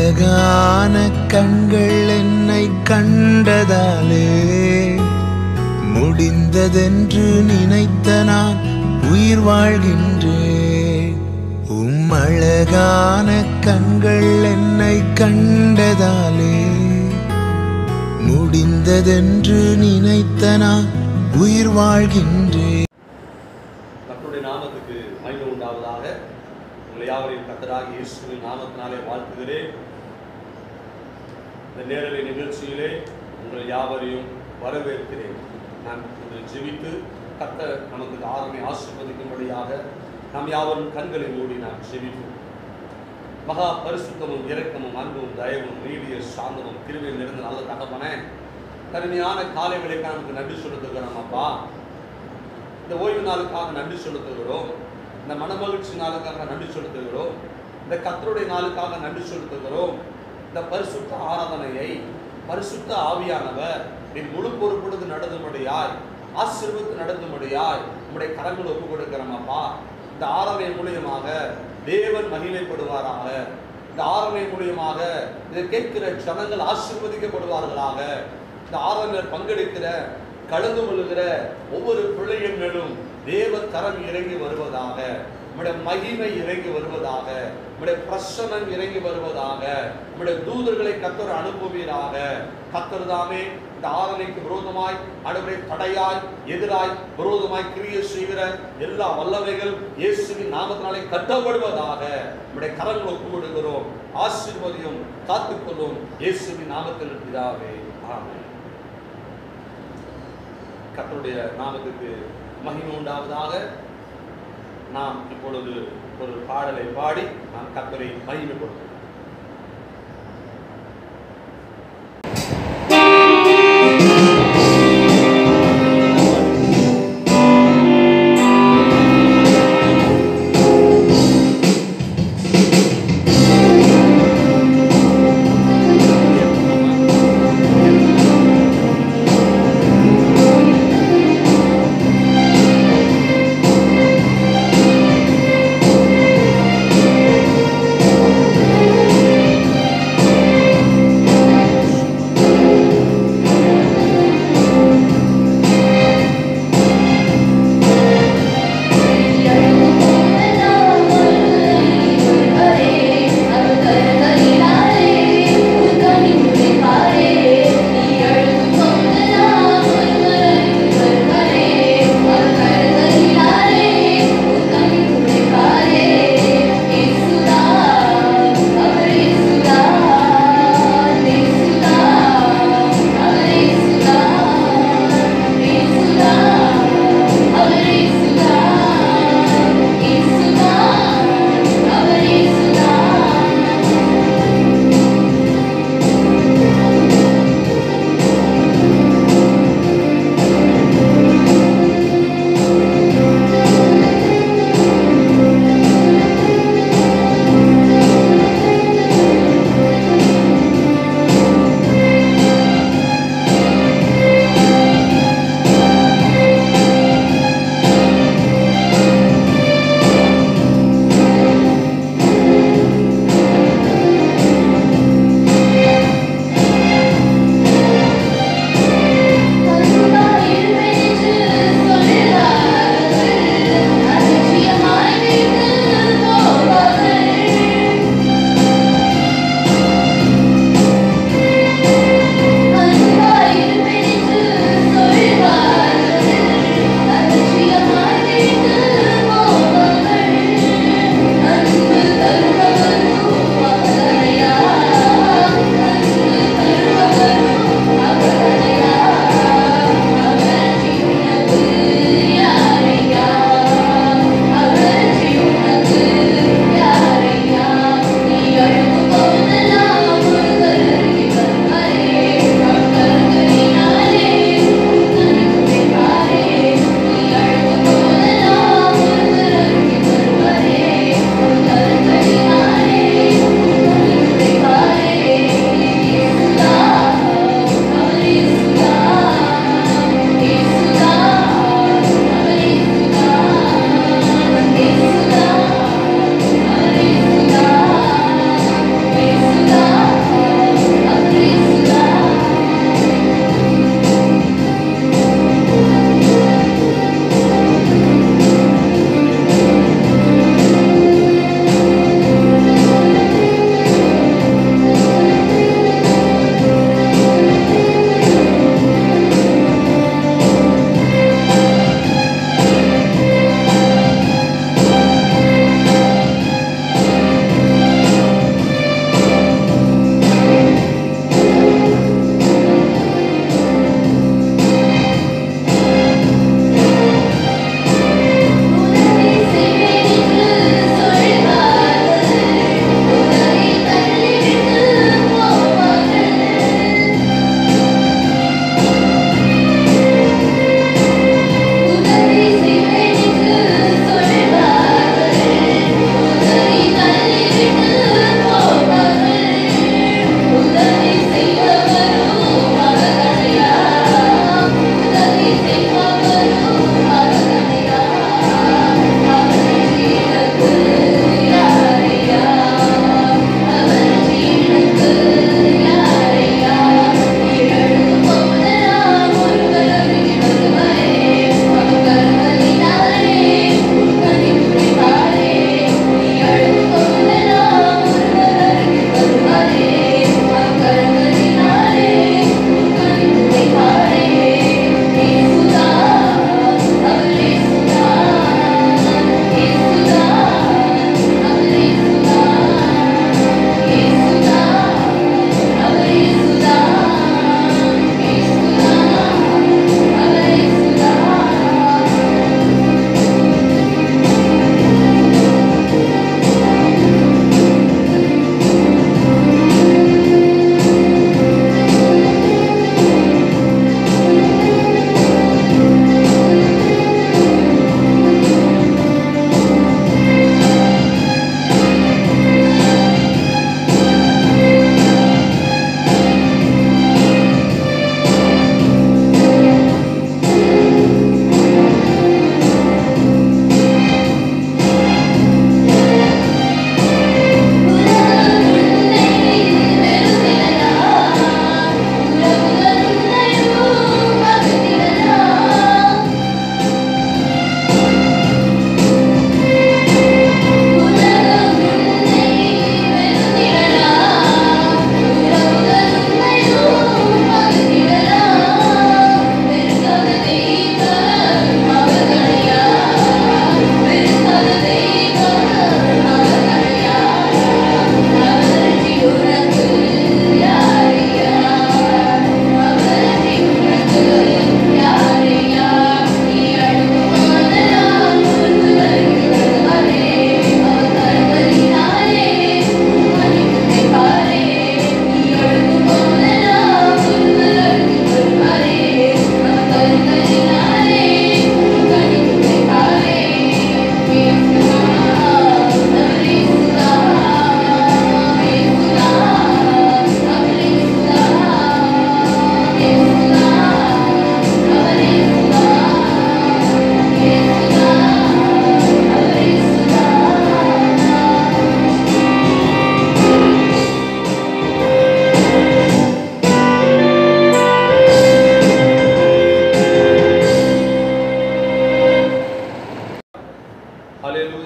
அழகான கண்கள் என்னை கண்டதாலே முடிந்ததென்று நினைத்த நான் உயிர் வாழ்கின்றேன் உம் அழகான கண்கள் என்னை கண்டதாலே முடிந்ததென்று நினைத்த நான் உயிர் வாழ்கின்றேன் கர்த்தருடைய நாமத்துக்கு மகிமை உண்டாவதாக உங்களை யாவரையும் கத்தராக இயேசுவின் நாமத்தினாலே வாழ்த்துகிறேன் இந்த நேரலை நிகழ்ச்சியிலே உங்கள் யாவரையும் வரவேற்கிறேன் நான் இன்று ஜெபித்து கர்த்தர் நமக்கு இந்த ஆரம்பை ஆசீர்வதிக்கும்படியாக நாம் யாவரும் கண்களை மூடி நாம் ஜெபிப்போம் மகா பரிசுத்தமும் இரக்கமும் அன்பும் தயவும் நீடிய சாந்தமும் கிருவையில் இருந்த நல்ல தகப்பனே கருமையான காலை வேலைக்காக நமக்கு நன்றி செலுத்துகிறோம் அப்பா இந்த ஓய்வு நாளுக்காக நன்றி செலுத்துகிறோம் இந்த மனமகிழ்ச்சி நாளுக்காக நன்றி செலுத்துகிறோம் இந்த கத்தருடைய நாளுக்காக நன்றி செலுத்துகிறோம் இந்த பரிசுத்த ஆராதனையை பரிசுத்த ஆவியானவர் நீ முழு பொறுப்படுது நடந்தும்படியாய் ஆசீர்வத்து நடந்தும்படியாய் உம்முடைய கரங்கள் ஒப்பு கொடுக்கிறோம் அப்பா இந்த ஆராதனை மூலியமாக தேவன் மகிமைப்படுவாராக இந்த ஆராதனை மூலியமாக இதை கேட்கிற ஜனங்கள் ஆசீர்வதிக்கப்படுவார்களாக இந்த ஆராதனையில் பங்கெடுக்கிற கலந்து கொள்ளுகிற ஒவ்வொரு பிள்ளைகள் மேலும் தேவ கரம் இறங்கி வருவதாக நம்முடைய மகிமை இறங்கி வருவதாக நம்முடைய பிரசனம் இறங்கி வருவதாக நம்முடைய தூதர்களை கத்தர் அனுப்புவீராக கத்தர் தாமே இந்த ஆராதனைக்கு விரோதமாய் அடுவரை தடையாய் எதிராய் விரோதமாய் கிரியை செய்கிற எல்லா வல்லவைகள் இயேசுவின் நாமத்தினாலே கட்டப்படுவதாக நம்முடைய கரங்கள் ஒப்பு கொடுக்கிறோம் ஆசீர்வதியும் காத்துக்கொள்ளும் இயேசுவின் நாமத்தில் பிதாவே ஆமென் கர்த்தருடைய நாமத்துக்கு மகிமை உண்டாவதாக நாம் இப்பொழுது ஒரு பாடலை பாடி நாம் கர்த்தரை மகிமைப்படுத்தும் ஆ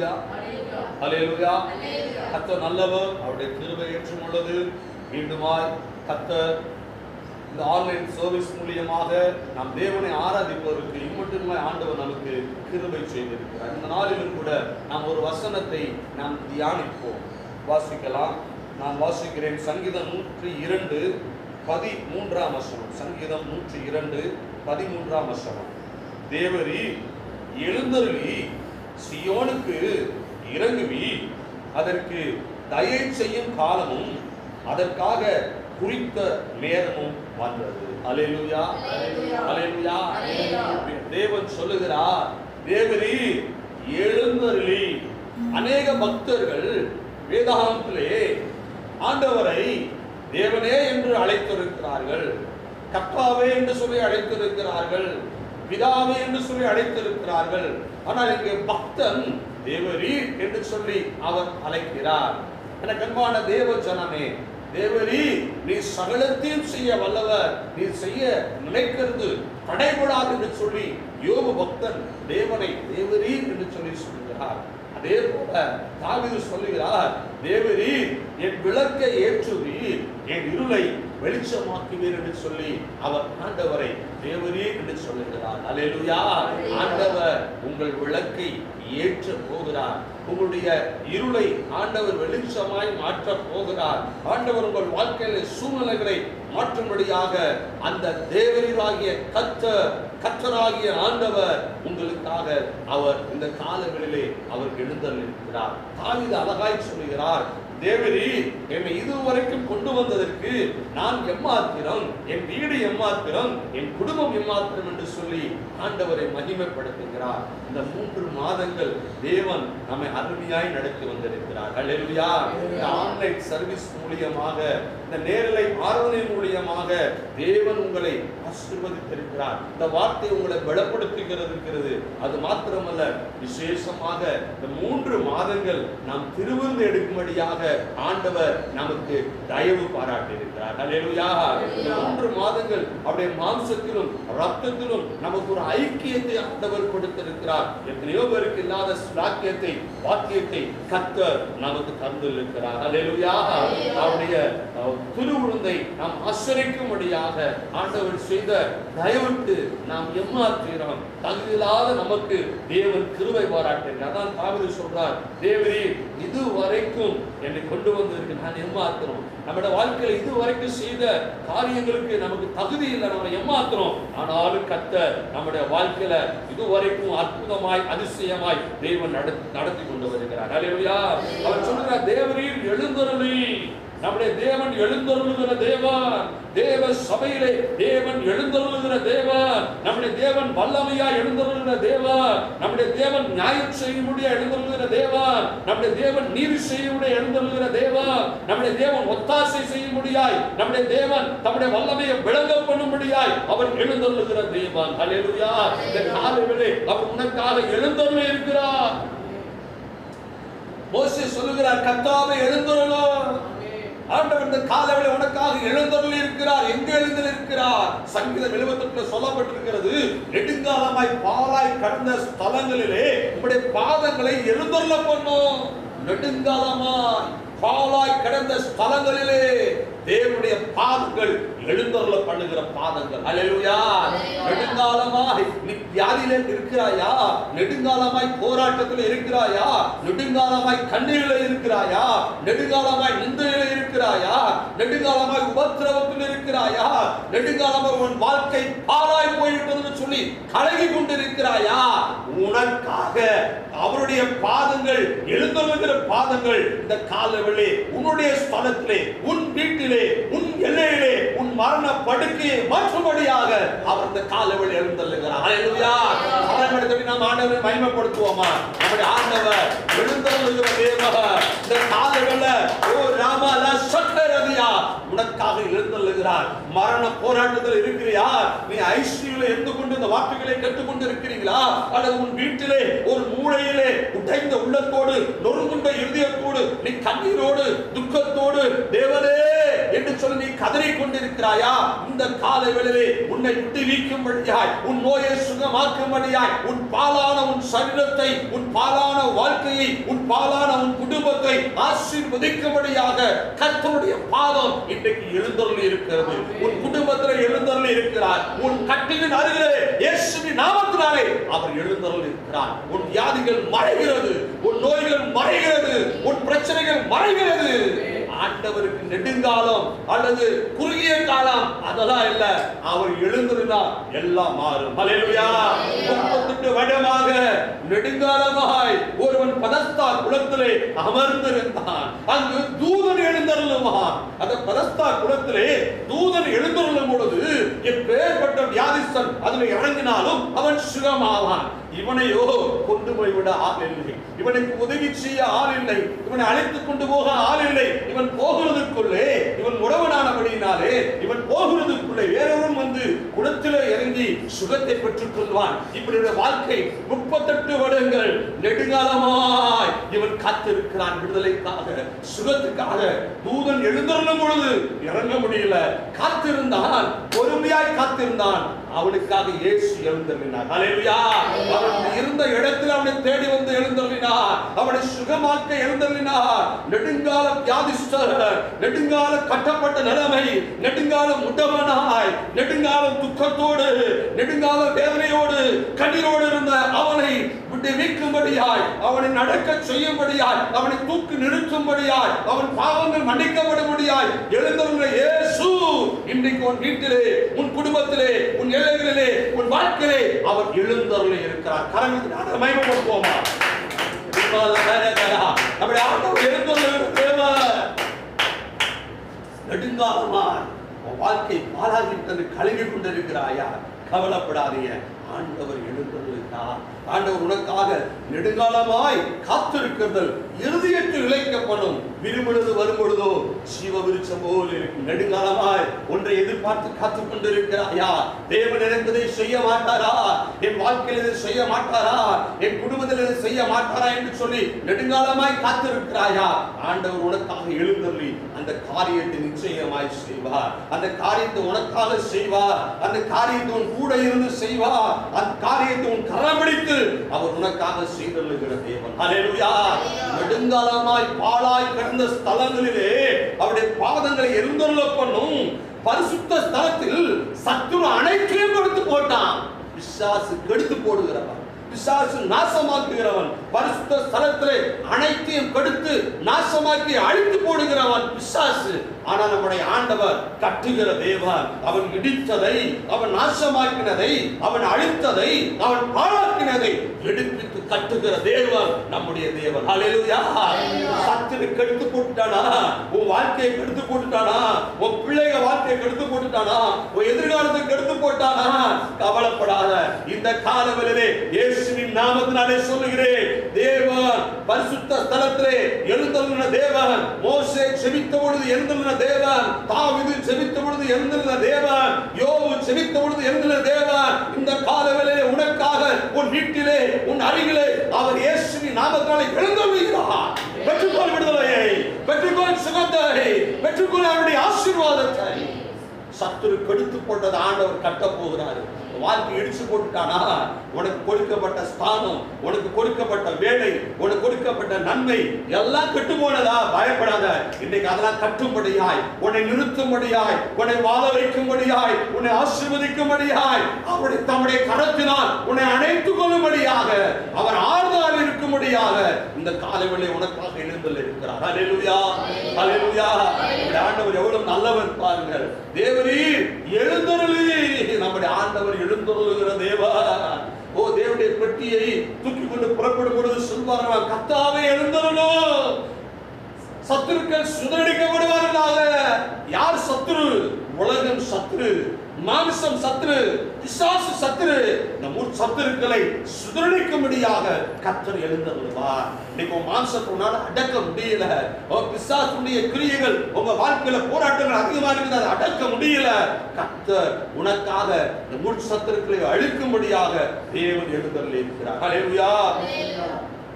ஹalleluya ஹalleluya கர்த்தர் நல்லவர் அவருடைய கிருபை ஏற்றும் உள்ளது மீண்டுமாய் கர்த்தர் இந்த ஆன்லைன் சர்வீஸ் மூலியமாக நாம் தேவனை ஆராதிப்பதற்கு இம்மட்டுமாய் ஆண்டவர் நமக்கு கிருபை செய்திருக்கிறார் இந்த நாளிலும் கூட நாம் ஒரு வசனத்தை நாம் தியானிப்போம் வாசிக்கலாம் நான் வாசிக்கிறேன் சங்கீதம் நூற்றி இரண்டு பதிமூன்றாம் வசனம் சங்கீதம் நூற்றி இரண்டு பதிமூன்றாம் வசனம் தேவரி எழுந்தருளி சியோனுக்கு இறங்குவி அதற்கு தயை செய்யும் காலமும் அதற்காக குறித்த நேரமும் வந்தது அலையலுயா அலையலுயா தேவன் சொல்லுகிறார் தேவரி எழுந்தருளி அநேக பக்தர்கள் வேதாகமத்திலே ஆண்டவரை தேவனே என்று அழைத்திருக்கிறார்கள் கர்த்தாவே என்று சொல்லி அழைத்திருக்கிறார்கள் பிதாவே என்று சொல்லி அழைத்திருக்கிறார்கள் ஆனால் இங்கே பக்தன் தேவரீர் என்று சொல்லி அவர் அழைக்கிறார் எனக்கு அன்பான தேவ ஜனமே தேவரீ நீ சகலத்தையும் செய்ய வல்லவர் நீ செய்ய நினைக்கிறது தடைபடாது என்று சொல்லி யோபு பக்தன் தேவனை தேவரீர் என்று சொல்லி சொல்கிறார் அதே போல தாவீது சொல்லுகிறார் தேவரீர் என் விளக்கை ஏற்றுவீர் என் இருளை வெளிச்சமாக்குவீர் என்று சொல்லி அவர் ஆண்டவரை தேவரீர் என்று சொல்லுகிறார் அல்லேலூயா ஆண்டவர் உங்கள் விளக்கை ஏற்ற போகிறார் உங்களுடைய இருளை ஆண்டவர் வெளிச்சமாய் மாற்ற போகிறார் ஆண்டவர் உங்கள் வாழ்க்கையில சூழ்நிலைகளை மாற்றும்படியாக அந்த தேவரீராகிய கத்த கத்தராகிய ஆண்டவர் உங்களுக்காக அவர் இந்த காலங்களிலே அவர் எழுந்தள்ளிருக்கிறார் தாவீது அழகாய் சொல்லுகிறார் தேவரி என்னை இதுவரைக்கும் கொண்டு வந்ததற்கு நான் எம்மாத்திரம் என் வீடு எம்மாத்திரம் என் குடும்பம் எம்மாத்திரம் என்று சொல்லி ஆண்டவரை மகிமைப்படுத்துகிறார் இந்த மூன்று மாதங்கள் தேவன் நம்மை அருமையாய் நடத்தி வந்திருக்கிறார் ஹalleluya இந்த ஆன்லைன் சர்வீஸ் மூலியமாக இந்த நேரலை ஆராதனை மூலியமாக தேவன் உங்களை ஆசீர்வதித்திருக்கிறார் இந்த வார்த்தை உங்களை பலப்படுத்துகிறது இருக்கிறது அது மாத்திரமல்ல விசேஷமாக இந்த மூன்று மாதங்கள் நாம் திருவிருந்து எடுக்கும்படியாக ஆண்டவர் நமக்கு தயவு பாராட்டி இருக்கிறார் ஹalleluya இந்த மூன்று மாதங்கள் அவருடைய மாம்சத்திலும் ரத்தத்திலும் நமக்கு ஒரு ஐக்கியத்தை ஆண்டவர் கொடுத்திருக்கிறார் எத்தனையோ பேருக்கு இல்லாத ஸ்லாக்கியத்தை வாக்கியத்தை கத்தர் நமக்கு தந்திருக்கிறார் ஹalleluya அவருடைய அஹ், திருவிருந்தை நாம் ஆசரிக்கும்படியாக ஆண்டவர் செய்த தயவுக்கு நாம் எம்மாற்றுகிறோம் தகுதியில்லாத நமக்கு தேவன் கிருபை பாராட்டுகிறார் அதான் தாவீது சொல்றார் தேவரே இது வரைக்கும் என்னை கொண்டு வந்ததற்கு நான் எம்மாத்திரம் நம்முடைய வாழ்க்கையில இது வரைக்கும் செய்த காரியங்களுக்கு நமக்கு தகுதி இல்லை நம்ம எம்மாத்திரம் ஆனாலும் கத்த நம்முடைய வாழ்க்கையில இதுவரைக்கும் அற்புதமாய் அதிசயமாய் தேவன் நடத்தி நடத்தி கொண்டு வருகிறார் அல்லேலூயா அவர் சொல்கிறார் தேவரீர் எழுந்தருளி நம்முடைய தேவன் எழுந்தருளுகிற தேவன் தேவ சபையிலே தேவன் எழுந்தருளுகிற தேவன் நம்முடைய தேவன் வல்லமையா எழுந்தருளுகிற தேவன் நம்முடைய தேவன் நியாயம் செய்ய முடிய எழுந்தருளுகிற தேவன் நம்முடைய தேவன் நீதி செய்ய முடிய எழுந்தருளுகிற தேவன் நம்முடைய தேவன் ஒத்தாசை செய்ய முடியாய் நம்முடைய தேவன் தம்முடைய வல்லமையை விளங்க பண்ணும்படியாய் அவர் எழுந்தருளுகிற தேவன் ஹalleluya இந்த காலையிலே அவர் உனக்காக எழுந்தருளி இருக்கிறார் மோசே சொல்லுகிறார் கர்த்தாவே எழுந்தருளும் ஆண்டவர் இந்த காலவெளி உனக்காக எழுந்தருளி இருக்கிறார் எங்க எழுந்தருளி இருக்கிறார் சங்கீதம் எழுபத்தெட்டுல சொல்லப்பட்டிருக்கிறது நெடுங்காலமாய் பாலாய் கடந்த ஸ்தலங்களிலே உம்முடைய பாதங்களை எழுந்தருள பண்ணும் நெடுங்காலமாய் பாலாய் கடந்த ஸ்தலங்களிலே தேவனுடைய பாதங்கள் எழுந்தருள பண்ணுகிற பாதங்கள் அல்லேலூயா நெடுங்காலமாய் நீ வியாதியிலே இருக்கிறாயா நெடுங்காலமாய் போராட்டத்தில் இருக்கிறாயா நெடுங்காலமாய் கண்ணீரில் இருக்கிறாயா நெடுங்காலமாய் நிந்தையில இருக்கிறாயா நெடுங்காலமாய் உபத்திரவத்தில் இருக்கிறாயா நெடுங்காலமாய் உன் வாழ்க்கை பாழாய் போய்விட்டதுன்னு சொல்லி கலகி கொண்டிருக்கிறாயா உனக்காக அவருடைய பாதங்கள் எழுந்தருளுகிற பாதங்கள் இந்த காலவெளி உன்னுடைய ஸ்தலத்திலே உன் வீட்டிலே உன் எல்லையிலே உன் மரண படுக்கையை மாற்றும்படியாக அவர் இந்த காலவெளி எழுந்தருளுகிறார் ஹalleluya கரங்களை நாம் ஆண்டவரை மகிமைப்படுத்துவோமா நம்முடைய ஆண்டவர் எழுந்தருளுகிற தேவன் இந்த காலவெளி ஓ ராமாலா சட்டரதியா உனக்காக எழுந்தருளுகிறார் மரண போராட்டத்தில் இருக்கிறியா நீ ஐசியூல இருந்து கொண்டு இந்த வார்த்தைகளை கேட்டுக்கொண்டு இருக்கிறீங்களா அல்லது உன் வீட்டிலே ஒரு மூளையிலே உடைந்த உள்ளத்தோடு நொறுங்குண்ட இருதயத்தோடு நீ கண்ணீரோடு துக்கத்தோடு தேவனே என்று சொல்லி நீ கதறிக் கொண்டிருக்கிறாயா இந்த காலை வேளையிலே உன்னை விடுவிக்கும்படியாய் உன் நோயை சுகமாக்கும்படியாய் உன் பாலான உன் சரீரத்தை உன் பாலான வாழ்க்கையை உன் பாலான உன் குடும்பத்தை ஆசீர்வதிக்கும்படியாக கர்த்தருடைய பாதம் இன்றைக்கு எழுந்தருளி இருக்கிறது உன் குடும்பத்தில் எழுந்தருளி இருக்கிறார் உன் கட்டிலின் அருகிலே இயேசுவின் நாமத்தினாலே அவர் எழுந்தருளி இருக்கிறார் உன் வியாதிகள் மறைகிறது உன் நோய்கள் மறைகிறது உன் பிரச்சனைகள் மறைகிறது ஆண்டவருக்கு நெடுங்காலம் அல்லது குறுகிய காலம் அதெல்லாம் இல்ல அவர் எழுந்திருந்தால் எல்லாம் மாறும் ஹalleluya முப்பத்தெட்டு வருடமாக நெடுங்காலமாய் ஒருவன் பதஸ்தா குளத்திலே அமர்ந்திருந்தான் அங்கு தூதன் எழுந்தருளுவான் அந்த பதஸ்தா குளத்திலே தூதன் எழுந்தருளும் பொழுது எப்பேற்பட்ட வியாதிஸ்தன் அதில் இறங்கினாலும் அவன் சுகமாவான் இவனையோ கொண்டு போய் விட ஆள் இல்லை இவனுக்கு உதவி செய்ய ஆள் இல்லை இவனை அழைத்துக் கொண்டு போக ஆள் இல்லை இவன் போகிறதுக்குள்ளே இவன் உறவனானபடியினாலே இவன் போகிறதுக்குள்ளே வேறொருவன் வந்து குடத்திலே இறங்கி சுகத்தை பெற்றுக் கொள்வான் இப்படியுடைய வாழ்க்கை முப்பத்தெட்டு வருடங்கள் நெடுங்காலமாய் இவன் காத்திருக்கிறான் விடுதலைக்காக சுகத்துக்காக தூதன் எழுந்தருளும் பொழுது இறங்க முடியல காத்திருந்தான் பொறுமையாய் காத்திருந்தான் அவனுக்காக இயேசு எழுந்தருளினார் ஹalleluya அவன் இருந்த இடத்தில் அவனை தேடி வந்து எழுந்தருளினார் அவனை சுகமாக்க எழுந்தருளினார் நெடுங்கால வியாதிஸ்தர் நெடுங்கால கட்டப்பட்ட நிலைமை நெடுங்கால முடவனாய் நெடுங்காலம் துக்கத்தோடு நெடுங்கால வேதனையோடு கண்ணீரோடு இருந்த அவனை விட்டு நீக்கும்படியாய் அவனை நடக்க செய்யும்படியாய் அவனை தூக்கி நிறுத்தும்படியாய் அவன் பாவங்கள் மன்னிக்கப்படும்படியாய் எழுந்தருள்ள இயேசு இன்றைக்கு உன் வீட்டிலே உன் குடும்பத்திலே உன் எல்லைகளிலே உன் வாழ்க்கையிலே அவர் எழுந்தருள இருக்கிறார் கரங்களுக்கு மயமப்படுத்துவோமா நம்முடைய ஆண்டவர் எழுந்தருள தேவர் நெடுங்காலமாய் உன் வாழ்க்கை பாலாகிவிட்டது கழுவி கொண்டிருக்கிறாயா கவலைப்படாதீங்க ஆண்டவர் எழுந்திருக்கிறார் ஆண்டவர் உனக்காக நெடுங்காலமாய் காத்திருக்கிறது இருதயத்தில் இழைக்கப்படும் விரும்புவது வரும் பொழுதோ ஜீவ விருட்சம் போல் இருக்கும் நெடுங்காலமாய் ஒன்றை எதிர்பார்த்து காத்துக் கொண்டிருக்கிறாயா தேவன் எனக்கு இதை செய்ய மாட்டாரா என் வாழ்க்கையில் இதை செய்ய மாட்டாரா என் குடும்பத்தில் இதை செய்ய மாட்டாரா என்று சொல்லி நெடுங்காலமாய் காத்திருக்கிறாயா ஆண்டவர் உனக்காக எழுந்தருளி அந்த காரியத்தை நிச்சயமாய் செய்வார் அந்த காரியத்தை உனக்காக செய்வார் அந்த காரியத்தை உன் கூட இருந்து செய்வார் அந்த காரியத்தை உன் கரம் பிடித்து அவர் உனக்காக செய்தருளுகிற தேவன் ஹalleluya நெடுங்காலமாய் பாழாய் கிடந்த ஸ்தலங்களிலே அவருடைய பாதங்களை எழுந்தருள பண்ணும் பரிசுத்த ஸ்தலத்தில் சத்துரு அனைத்தையும் கொடுத்து போட்டான் பிசாசு கெடுத்து போடுகிறவன் பிசாசு நாசமாக்குகிறவன் பரிசுத்த ஸ்தலத்திலே அனைத்தையும் கெடுத்து நாசமாக்கி அழித்து போடுகிறவன் பிசாசு ஆனா நம்முடைய ஆண்டவர் கட்டுகிற தேவன் அவன் இடித்ததை அவன் நாசமாக்கினதை அவன் அழித்ததை அவன் பாழாக்கினதை எடுப்பித்து கட்டுகிற தேவன் நம்முடைய தேவன் ஹalleluya சத்துரு கெடுத்து போட்டுட்டானா உன் வாழ்க்கையை கெடுத்து போட்டுட்டானா உன் பிள்ளைங்க வாழ்க்கையை கெடுத்து போட்டுட்டானா உன் எதிர்காலத்தை கெடுத்து போட்டானா கவலைப்படாத இந்த காலவெளியிலே இயேசுவின் நாமத்தினாலே சொல்லுகிறேன் தேவன் பரிசுத்த ஸ்தலத்திலே எழுந்தருளின தேவன் மோசே செபித்த பொழுது எழுந்தருளின தேவன் தாவீது செபித்த பொழுது எழுந்தருளின தேவன் யோபு செபித்த பொழுது எழுந்தருளின தேவன் இந்த காலவெளியிலே உனக்காக உன் வீட்டிலே உன் அருகிலே அவர் இயேசுவின் நாமத்தினாலே எழுந்தருளுகிறார் பெற்றுக்கொள் விடுதலையை பெற்றுக்கொள் சுகத்தை பெற்றுக்கொள் அவருடைய ஆசீர்வாதத்தை சத்துரு கெடுத்து போட்டது ஆண்டவர் கட்ட போகிறாரு வாழ்க்கை இடிச்சு போட்டுட்டானா உனக்கு கொடுக்கப்பட்ட ஸ்தானம் உனக்கு கொடுக்கப்பட்ட வேலை உனக்கு கொடுக்கப்பட்ட நன்மை எல்லாம் கெட்டு போனதா பயப்படாத இன்னைக்கு அதெல்லாம் கட்டும்படியாய் உன்னை நிறுத்தும்படியாய் உன்னை வாழ வைக்கும்படியாய் உன்னை ஆசீர்வதிக்கும்படியாய் அவருடைய தம்முடைய கரத்தினால் உன்னை அணைத்துக் கொள்ளும்படியாக அவர் ஆறுதலாக இருக்கும்படியாக இந்த காலவெளி உனக்காக எழுந்தல் இருக்கிறார் ஹalleluya ஹalleluya நம்முடைய ஆண்டவர் எவ்வளவு நல்லவர் பாருங்கள் தேவரீர் எழுந்தருளி நம்முடைய ஆண்டவர் எழுந்தருளுகிற தேவா ஓ தேவனுடைய பெட்டியை தூக்கி கொண்டு புறப்படும் பொழுது சொல்வார்கள் கத்தாவே எழுந்தருளும் சத்துருக்கள் சுதடிக்கப்படுவார்களாக யார் சத்துரு உலகம் சத்துரு மாமிசம் சத்துரு பிசாசு சத்துரு இந்த மூணு சத்துருக்களை சுதடிக்கும்படியாக கத்தர் எழுந்தருள்வார் இன்னைக்கு உன் மாம்சத்தினால அடக்க முடியல உன் பிசாசுடைய கிரியைகள் உங்க வாழ்க்கையில போராட்டங்கள் அதிகமா இருக்குது அதை அடக்க முடியல கத்தர் உனக்காக இந்த மூணு சத்துருக்களை அழிக்கும்படியாக தேவன் எழுந்தருள் இருக்கிறார் ஹalleluya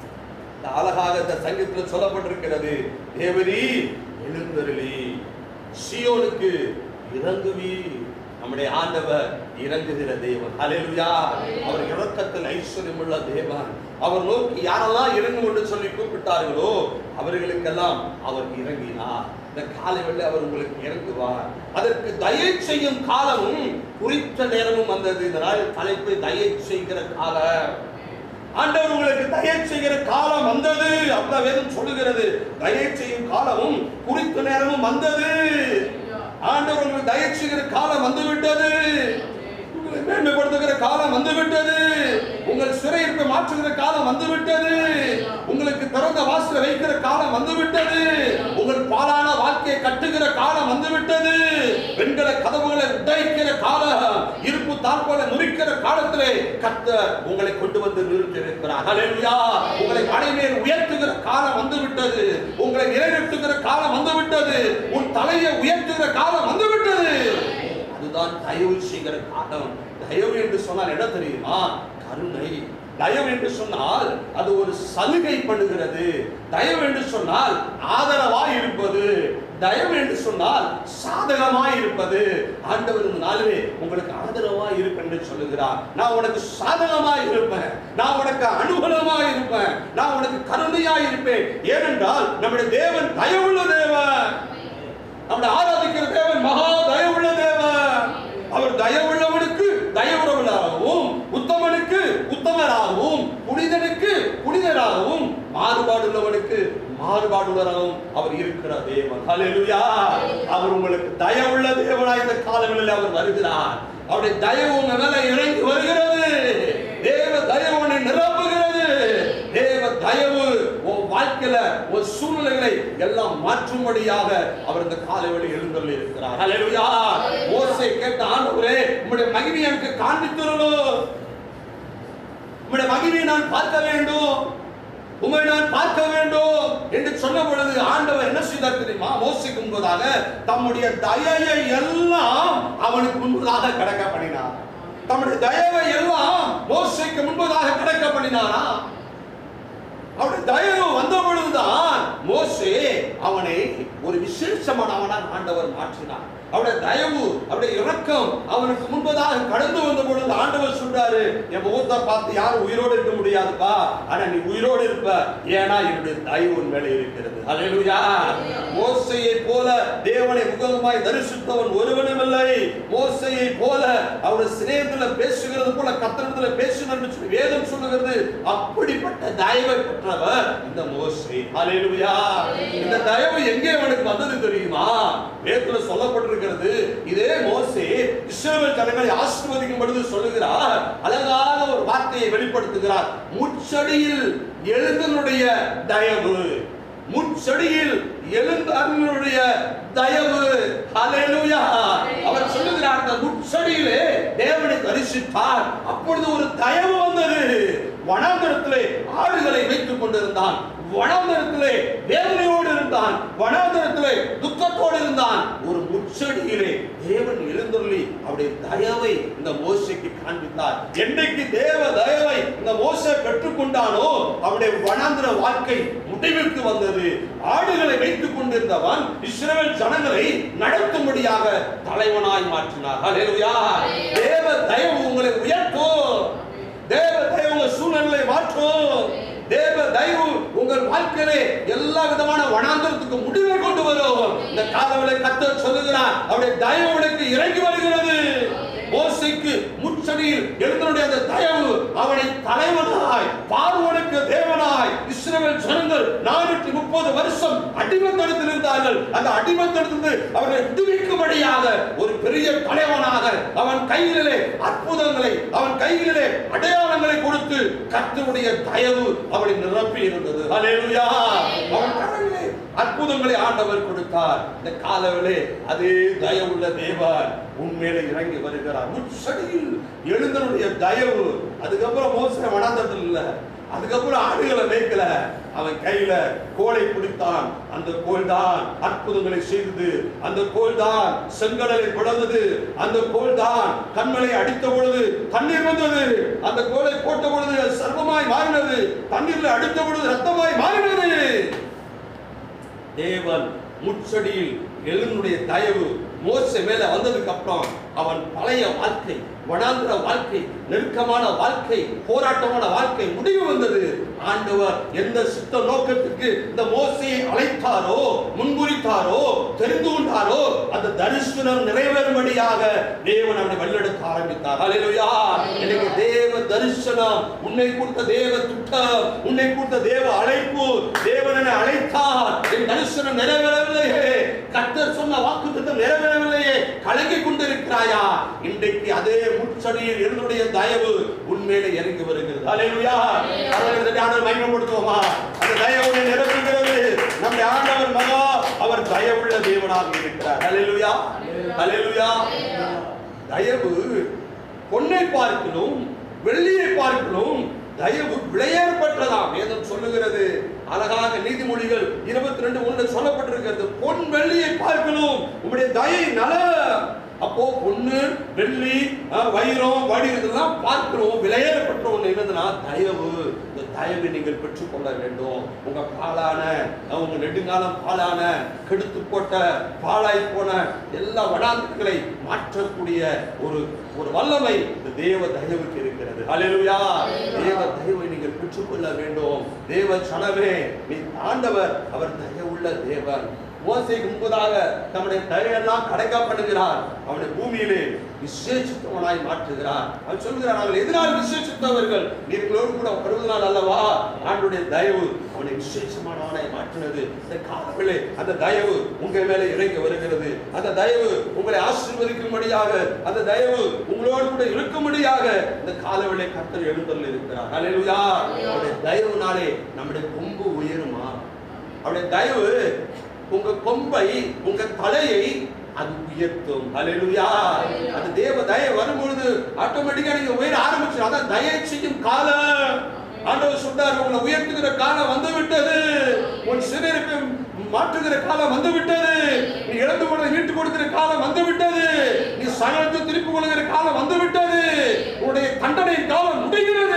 இந்த அழகாக இந்த சங்கத்தில் சொல்லப்பட்டிருக்கிறது தேவரி எழுந்தருளி சியோனுக்கு இறங்குவி நம்முடைய ஆண்டவர் இறங்குகிற தேவன் ஹalleluya அவர் இரக்கத்தில் ஐஸ்வர்யம் உள்ள தேவன் அவர் நோக்கி யாரெல்லாம் இறங்கும் என்று சொல்லி கூப்பிட்டார்களோ அவர்களுக்கெல்லாம் அவர் இறங்கினார் இந்த காலை வேளை அவர் உங்களுக்கு இறங்குவார் அதற்கு தயை செய்யும் காலமும் குறித்த நேரமும் வந்தது இதனால் தலைப்பு தயை செய்கிற காலம் ஆண்டவர் உங்களுக்கு தயை செய்கிற காலம் வந்தது அப்ப வேதம் சொல்லுகிறது தயை செய்யும் காலமும் குறித்த நேரமும் வந்தது ஆண்டவர் உங்களுக்கு தயை செய்கிற காலம் வந்து விட்டது உங்களை மேன்மைப்படுத்துகிற காலம் வந்து விட்டது உங்கள் சிறையிருப்பை மாற்றுகிற காலம் வந்து விட்டது உங்களுக்கு திறந்த வாசலை வைக்கிற காலம் வந்து விட்டது உங்கள் பாலான வாழ்க்கையை கட்டுகிற காலம் வந்து விட்டது பெண்களை கதவுகளை உடைக்கிற காலம் இருப்பு தாழ்பாலை முறிக்கிற காலத்திலே கர்த்தர் உங்களை கொண்டு வந்து நிறுத்தி இருக்கிறார் ஹalleluya உங்களை மலைமேல் உயர்த்துகிற காலம் வந்து விட்டது உங்களை நிறைவேற்றுகிற காலம் வந்து விட்டது உன் தலையை உயர்த்துகிற காலம் வந்து விட்டது அதுதான் தயவு செய்கிற காலம் தயவு என்று சொன்னால் என்ன தெரியுமா கருணை தயவு என்று சொன்னால் அது ஒரு சலுகை பண்ணுகிறது தயவு என்று சொன்னால் ஆதரவாய் இருப்பது தயவு என்று சொன்னால் சாதகமாய் இருப்பது ஆண்டவர் இந்த நாளிலே உங்களுக்கு ஆதரவாய் இருப்பேன் என்று சொல்லுகிறார் நான் உனக்கு சாதகமாய் இருப்பேன் நான் உனக்கு அனுகூலமாய் இருப்பேன் நான் உனக்கு கருணையாய் இருப்பேன் ஏனென்றால் நம்முடைய தேவன் தயவுள்ள தேவன் நம்முடைய ஆராதிக்கிற தேவன் மகா தயவுள்ள தேவன் அவர் தயவுள்ளவனுக்கு தயவுள்ளவராகவும் உத்தமனுக்கு உத்தமராகவும் புனிதனுக்கு புனிதராகவும் மாறுபாடுள்ளவனுக்கு மாறுபாடுள்ளவராகவும் அவர் இருக்கிற தேவன் ஹalleluya அவர் உங்களுக்கு தயவுள்ள தேவனாய் இந்த காலங்களில் அவர் வருகிறார் அவருடைய தயவு உங்க மேல இறங்கி வருகிறது தேவ தயவு உன்னை நிரப்புகிறது தேவ தயவு உன் வாழ்க்கையில ஒரு சூழ்நிலைகளை எல்லாம் மாற்றும்படியாக அவர் இந்த காலை வழி எழுந்தருளி இருக்கிறார் ஹalleluya மோசே கேட்ட ஆண்டவரே உம்முடைய மகிமையை எனக்கு காண்பித்துள்ளோம் உம்முடைய மகிமையை நான் பார்க்க வேண்டும் உம்மை நான் பார்க்க வேண்டும் என்று சொன்ன பொழுது ஆண்டவர் என்ன செய்தார் தெரியுமா மோசைக்கு முன்பதாக தம்முடைய தயையை எல்லாம் அவனுக்கு முன்பதாக கடக்க பண்ணினார் தம்முடைய தயவை எல்லாம் மோசைக்கு முன்பதாக கடக்க பண்ணினாரா அவருடைய தயவு வந்த பொழுதுதான் மோசே அவனை ஒரு விசேஷமானவனாக ஆண்டவர் மாற்றினார் அவருடைய தயவு அவருடைய இரக்கம் அவனுக்கு முன்பதாக கடந்து வந்த பொழுது ஆண்டவர் சொல்றாரு என் முகத்தை பார்த்து யாரும் உயிரோடு இருக்க முடியாதுப்பா ஆனா நீ உயிரோடு இருப்ப ஏன்னா என்னுடைய தயவு உன் மேலே இருக்கிறது அல்லேலூயா மோசையை போல தேவனை முகமாய் தரிசித்தவன் ஒருவனும் இல்லை மோசையை போல அவருடைய சிநேகத்துல பேசுகிறது போல கத்திரத்துல பேசினார் என்று சொல்லி வேதம் சொல்லுகிறது அப்படிப்பட்ட தயவை பெற்றவர் இந்த மோசே அல்லேலூயா இந்த தயவு எங்கே அவனுக்கு வந்தது தெரியுமா வேதத்துல சொல்லப்பட்டிருக்கிறது இதே மோசே இஸ்ரவேல் ஜனங்களை ஆசீர்வதிக்கும் பொழுது சொல்லுகிறார் அழகான ஒரு வார்த்தையை வெளிப்படுத்துகிறார் முச்சடியில் எழுந்தனுடைய தயவு முச்சடியில் எழுந்தனுடைய தயவு ஹalleluya அவர் சொல்லுகிறார் அந்த முச்சடியிலே தேவனை தரிசித்தார் அப்பொழுது ஒரு தயவு வந்தது வனாந்தரத்திலே ஆடுகளை வைத்துக் கொண்டிருந்தான் வனாந்தரத்திலே வேதனையோடு இருந்தான் வனாந்தரத்திலே துக்கத்தோடு இருந்தான் ஒரு முச்சடியிலே தேவன் எழுந்தருளி அவருடைய தயவை இந்த மோசைக்கு காண்பித்தார் என்னைக்கு தேவ தயவை இந்த மோசை பெற்றுக்கொண்டானோ அவருடைய வனாந்தர வாழ்க்கை முடிவிற்கு வந்தது ஆடுகளை வைத்துக் கொண்டிருந்தவன் இஸ்ரவேல் ஜனங்களை நடத்தும்படியாக தலைவனாய் மாற்றினார் ஹalleluya தேவ தயவு உங்களை உயர்த்தும் தேவ தயவு உங்கள் சூழ்நிலை மாற்றும் தேவ தயவு உங்கள் வாழ்க்கையிலே எல்லா விதமான வனாந்தரத்துக்கு முடிவை கொண்டு வரும் இந்த காலவளை கத்த சொல்லுகிறார் அவருடைய தயவு உனக்கு இறங்கி வருகிறது மோசைக்கு முச்சடியில் எழுந்தனுடைய அந்த தயவு அவனை தலைவனாய் பார்வனுக்கு தேவனாய் இஸ்ரவேல் ஜனங்கள் நானூற்றி முப்பது வருஷம் அடிமத்தனத்தில் இருந்தார்கள் அந்த அடிமத்தனத்திலிருந்து அவர்களை விடுவிக்கும்படியாக ஒரு பெரிய தலைவனாக அவன் கையிலே அற்புதங்களை அவன் கையிலே அடையாளங்களை கொடுத்து கர்த்தருடைய தயவு அவனை நிரப்பி இருந்தது ஹalleluya அவன் கரங்களிலே அற்புதங்களை ஆண்டவர் கொடுத்தார் இந்த காலவிலே அதே தயவுள்ள தேவன் உண்மையில இறங்கி வருகிறார் முச்சடியில் எழுந்தனுடைய தயவு அதுக்கப்புறம் மோசனை வனாந்தரத்தில் இல்ல அதுக்கப்புறம் ஆடுகளை மேய்க்கல அவன் கையில கோலை பிடித்தான் அந்த கோல் தான் அற்புதங்களை செய்தது அந்த கோல் தான் செங்கடலை பிளந்தது அந்த கோல் தான் கண்மலை அடித்த பொழுது தண்ணீர் வந்தது அந்த கோலை போட்ட பொழுது அது சர்வமாய் மாறினது தண்ணீர்ல அடித்த பொழுது ரத்தமாய் மாறினது தேவன் முச்சடியில் எழுனுடைய தயவு மோச மேல வந்ததுக்கு அப்புறம் அவன் பழைய வாழ்க்கை வனாந்திர வாழ்க்கை நெருக்கமான வாழ்க்கை போராட்டமான வாழ்க்கை முடிவு வந்தது ஆண்டவர் எந்த சித்த நோக்கத்துக்கு இந்த மோசையை அழைத்தாரோ முன்குறித்தாரோ தெரிந்து கொண்டாரோ அந்த தரிசனம் நிறைவேறும்படியாக தேவன் அவனை வழிநடத்த ஆரம்பித்தார் ஹalleluya எனக்கு தேவ தரிசனம் உன்னை கொடுத்த தேவ திட்டம் உன்னை கொடுத்த தேவ அழைப்பு தேவன் என்னை அழைத்தார் என் தரிசனம் நிறைவேறவில்லையே கர்த்தர் சொன்ன வாக்கு திட்டம் நிறைவேறவில்லையே கலங்கி கொண்டிருக்கிறாயா இன்றைக்கு அதே முச்சடியில் என்னுடைய தயவு உண்மையில இறங்கி வருகிறது ஹalleluya அவர்களுக்கு ஆண்டவர் மகிமைப்படுத்துவோமா அந்த தயவு உன்னை நிரப்புகிறது நம்முடைய ஆண்டவர் மகா அவர் தயவுள்ள தேவனாக இருக்கிறார் ஹalleluya ஹalleluya தயவு பொன்னை பார்க்கலும் வெள்ளியை பார்க்கலும் தயவு விளையேற்பட்டதாம் வேதம் சொல்லுகிறது அழகாக நீதிமொழிகள் இருபத்தி ரெண்டு ஒன்று சொல்லப்பட்டிருக்கிறது பொன் வெள்ளியை பார்க்கணும் உங்களுடைய தயை நல அப்போ பொண்ணு வெள்ளி அஹ், வைரம் வடி இதெல்லாம் பார்க்கிறோம் விலையேறப்பட்ட ஒண்ணு என்னதுன்னா தயவு இந்த தயவை நீங்கள் பெற்றுக்கொள்ள வேண்டும் உங்க பாலான அஹ், உங்க நெடுங்காலம் பாலான கெடுத்து போட்ட பாழாய் போன எல்லா வடாந்தங்களை மாற்றக்கூடிய ஒரு ஒரு வல்லமை இந்த தேவ தயவுக்கு இருக்கிறது ஹalleluya தேவ தயவை நீங்கள் பெற்றுக்கொள்ள வேண்டும் தேவ சனமே நீ ஆண்டவர் அவர் தயவுள்ள தேவன் மோசைக்கு முன்பதாக தம்முடைய தயவெல்லாம் கடைக்கா பண்ணுகிறார் அவனை பூமியிலே விசேஷித்தவனாய் மாற்றுகிறார் அவன் சொல்கிறார் நாங்கள் எதனால் விசேஷித்தவர்கள் நீர்களோடு கூட வருவதனால் அல்லவா ஆண்டுடைய தயவு அவனை விசேஷமானவனாய் மாற்றினது இந்த காலங்களே அந்த தயவு உங்க மேலே இறங்கி வருகிறது அந்த தயவு உங்களை ஆசீர்வதிக்கும்படியாக அந்த தயவு உங்களோடு கூட இருக்கும்படியாக இந்த காலவேளை கர்த்தர் எழுந்தல் இருக்கிறார் ஹalleluya அவருடைய தயவுனாலே நம்முடைய கொம்பு உயருமா அவருடைய தயவு உங்க கொம்பை உங்க தலையை அது உயர்த்தும் ஹalleluya அந்த தேவ தயை வரும்பொழுது ஆட்டோமேட்டிக்கா நீங்க உயர ஆரம்பிச்சு அதான் தயை செய்யும் காலம் ஆண்டவர் சொல்றார் உங்களை உயர்த்துகிற காலம் வந்து விட்டது உன் சிறையிருப்பை மாற்றுகிற காலம் வந்து விட்டது நீ இழந்து போனதை மீட்டு கொடுக்கிற காலம் வந்து விட்டது நீ சகலத்தை திருப்பி கொள்கிற காலம் வந்து விட்டது உன்னுடைய தண்டனை காலம் முடிகிறது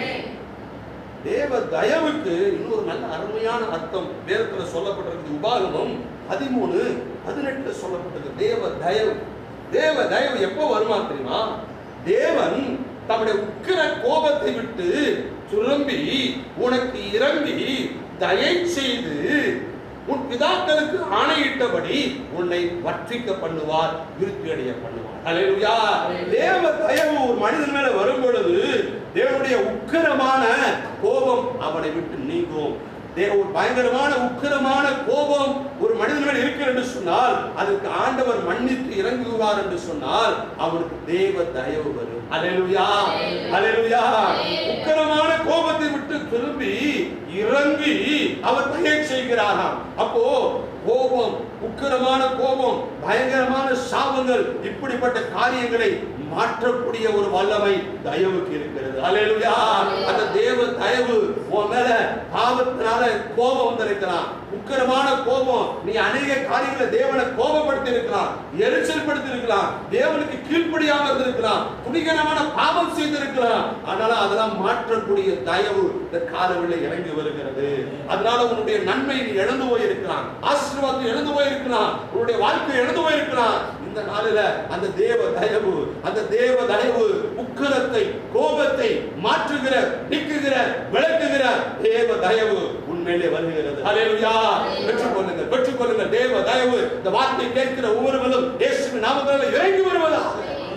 தேவ தயவுக்கு இன்னொரு நல்ல அருமையான அர்த்தம் வேதத்துல சொல்லப்பட்டிருக்கு உபாகமம் பதிமூணு பதினெட்டுல சொல்லப்பட்டிருக்கு தேவ தயவு தேவ தயவு எப்போ வருமா தெரியுமா தேவன் தம்முடைய உக்கிர கோபத்தை விட்டு திரும்பி உனக்கு இறங்கி தயை செய்து உன் பிதாக்களுக்கு ஆணையிட்டபடி உன்னை வற்றிக்க பண்ணுவார் விருத்தி அடைய பண்ணுவார் ஹalleluya தேவ தயவு ஒரு மனிதன் மேல வரும் பொழுது தேவனுடைய உக்கிரமான கோபம் அவனை விட்டு நீங்கும் தேவ ஒரு பயங்கரமான உக்கிரமான கோபம் ஒரு மனிதன் மேல் இருக்கிறது என்று சொன்னால் அதற்கு ஆண்டவர் மன்னித்து இறங்குவார் என்று சொன்னால் அவனுக்கு தேவ தயவு வரும் ஹalleluya ஹalleluya உக்கிரமான கோபத்தை விட்டு திரும்பி இறங்கி அவர் தயை செய்கிறாராம் அப்போ கோபம் உக்கிரமான கோபம் பயங்கரமான சாபங்கள் இப்படிப்பட்ட காரியங்களை மாற்றக்கூடிய ஒரு வல்லமை தயவுக்கு இருக்கிறது அல்லேலூயா அந்த தேவ தயவு உன் மேல பாவத்தினால கோபம் வந்திருக்கலாம் உக்கிரமான கோபம் நீ அநேக காரியங்களை தேவனை கோபப்படுத்தி இருக்கலாம் எரிச்சல் படுத்தி இருக்கலாம் தேவனுக்கு கீழ்ப்படியாம இருந்திருக்கலாம் துணிகரமான பாவம் செய்திருக்கலாம் ஆனால அதெல்லாம் மாற்றக்கூடிய தயவு இந்த காலவில்லை இறங்கி வருகிறது அதனால உன்னுடைய நன்மை நீ இழந்து போயிருக்கலாம் ஆசீர்வாதத்தை இழந்து போயிருக்கலாம் உன்னுடைய வாழ்க்கை இழந்து போயிருக்கலாம் இந்த நாளில அந்த தேவ தயவு அந்த தேவ தயவு உக்கிரத்தை கோபத்தை மாற்றுகிற நீக்குகிற விளக்குகிற தேவ தயவு உண்மையிலே வருகிறது ஹalleluya பெற்றுக்கொள்ளுங்கள் பெற்றுக்கொள்ளுங்கள் தேவ தயவு இந்த வார்த்தை கேட்கிற ஒவ்வொருவரும் இயேசுவின் நாமத்தினால இறங்கி வருவதாக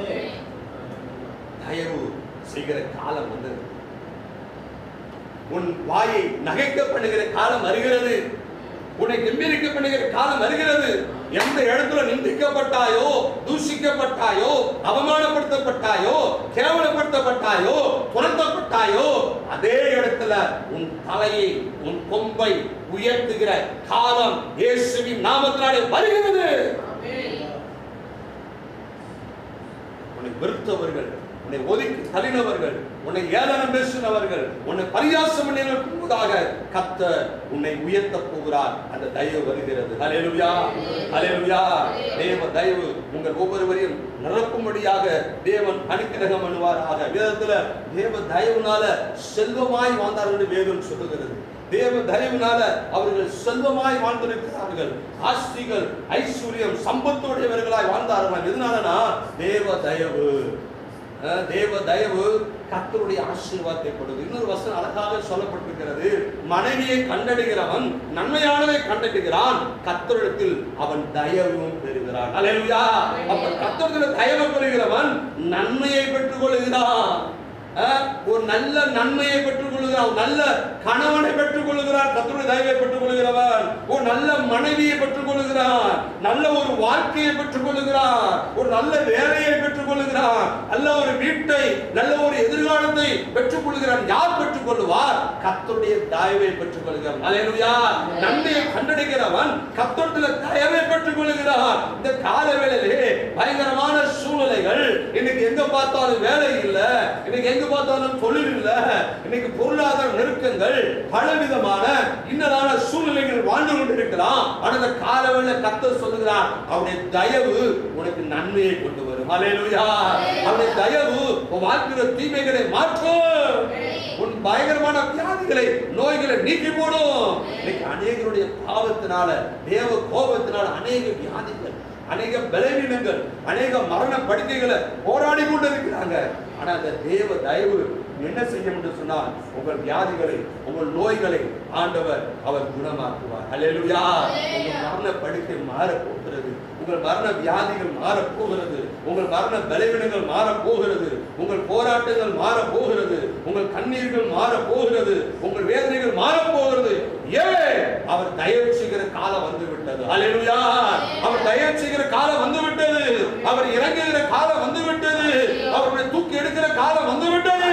தயவு செய்கிற காலம் வந்தது உன் வாயை நகைக்க பண்ணுகிற காலம் வருகிறது உன்னை கம்பீரிக்க பண்ணுகிற காலம் வருகிறது எந்த இடத்துல நிந்திக்கப்பட்டாயோ தூஷிக்கப்பட்டாயோ அவமானப்படுத்தப்பட்டாயோ கேவலப்படுத்தப்பட்டாயோ துரத்தப்பட்டாயோ அதே இடத்துல உன் தலையை உன் கொம்பை உயர்த்துகிற காலம் இயேசுவின் நாமத்தினாலே வருகிறது உன்னை வெறுத்தவர்கள் உன்னை ஒதுக்கி தள்ளினவர்கள் உன்னை ஏளனம் பேசினவர்கள் உன்னை பரியாசம் பண்ணினவர்களுக்கு முன்பதாக கத்த உன்னை உயர்த்த போகிறார் அந்த தயவு வருகிறது ஹalleluya ஹalleluya தேவ தயவு உங்கள் ஒவ்வொருவரையும் நிரப்பும்படியாக தேவன் அனுக்கிரகம் பண்ணுவாராக வேதத்துல தேவ தயவுனால செல்வமாய் வாழ்ந்தார் என்று வேதம் சொல்லுகிறது தேவ தயவுனால அவர்கள் செல்வமாய் வாழ்ந்திருக்கிறார்கள் ஆஸ்திகள் ஐஸ்வர்யம் சம்பத்தோடையவர்களாய் வாழ்ந்தார்கள் எதனாலனா தேவ தயவு அஹ், தேவ தயவு கர்த்தருடைய ஆசீர்வாதத்தை கொடுது இன்னொரு வசனம் அழகாக சொல்லப்பட்டிருக்கிறது மனைவியை கண்டடைகிறவன் நன்மையானதை கண்டடைகிறான் கர்த்தரிடத்தில் அவன் தயவும் பெறுகிறான் அல்லேலூயா அப்ப கர்த்தரிடத்தில் தயவு பெறுகிறவன் நன்மையை பெற்றுக் கொள்கிறான் அஹ், ஒரு நல்ல நன்மையை பெற்றுக் கொள்கிறான் ஒரு நல்ல கணவனை பெற்றுக் கொள்கிறான் கர்த்தருடைய தயவை பெற்றுக் கொள்கிறவன் ஒரு நல்ல மனைவியை பெற்றுக் கொள்கிறான் நல்ல ஒரு வாழ்க்கையை பெற்றுக் கொள்கிறான் ஒரு நல்ல வேலையை பெற்றுக் கொள்கிறான் நல்ல ஒரு வீட்டை நல்ல ஒரு எதிர்காலத்தை பெற்றுக் கொள்கிறான் யார் பெற்றுக் கொள்வார் கர்த்தருடைய தயவை பெற்றுக் கொள்கிறான் அல்லேலூயா நன்மையை கண்டடைகிறவன் கர்த்தருடைய தயவை பெற்றுக் கொள்கிறான் இந்த கால வேளையிலே பயங்கரமான சூழ்நிலைகள் இன்னைக்கு எங்க பார்த்தாலும் வேலை இல்ல இன்னைக்கு எங்க பார்த்தாலும் தொழில் இல்ல இன்னைக்கு பொருளாதார நெருக்கங்கள் பலவிதமான இன்னதான சூழ்நிலைகள் வாழ்ந்து கொண்டிருக்கலாம் ஆனா இந்த காலவெள்ள கத்தர் சொல்லுகிறார் அவருடைய தயவு உனக்கு நன்மையை கொண்டு வரும் அல்லேலூயா அவருடைய தயவு உன் வாழ்க்கையில தீமைகளை மாற்றும் உன் பயங்கரமான வியாதிகளை நோய்களை நீக்கி போடும் இன்னைக்கு அநேகருடைய பாவத்தினால தேவ கோபத்தினால அநேக வியாதிகள் அநேக பலவீனங்கள் அநேக மரண படுக்கைகளை போராடி கொண்டு இருக்கிறாங்க ஆனா அந்த தேவ தயவு என்ன செய்யும் என்று சொன்னால் உங்கள் வியாதிகளை உங்கள் நோய்களை ஆண்டவர் அவர் குணமாக்குவார் அல்லேலூயா உங்கள் மரண படுக்கை மாற போகிறது உங்கள் மரண வியாதிகள் மாற போகிறது உங்கள் மரண பலவீனங்கள் மாற போகிறது உங்கள் போராட்டங்கள் மாற போகிறது உங்கள் கண்ணீர்கள் மாற போகிறது உங்கள் வேதனைகள் மாற போகிறது ஏ அவர் தயவு செய்கிற காலம் வந்து விட்டது அல்லேலூயா அவர் தயவு செய்கிற காலம் வந்து விட்டது அவர் இறங்குகிற காலம் வந்து விட்டது அவருடைய தூக்கி எடுக்கிற காலம் வந்து விட்டது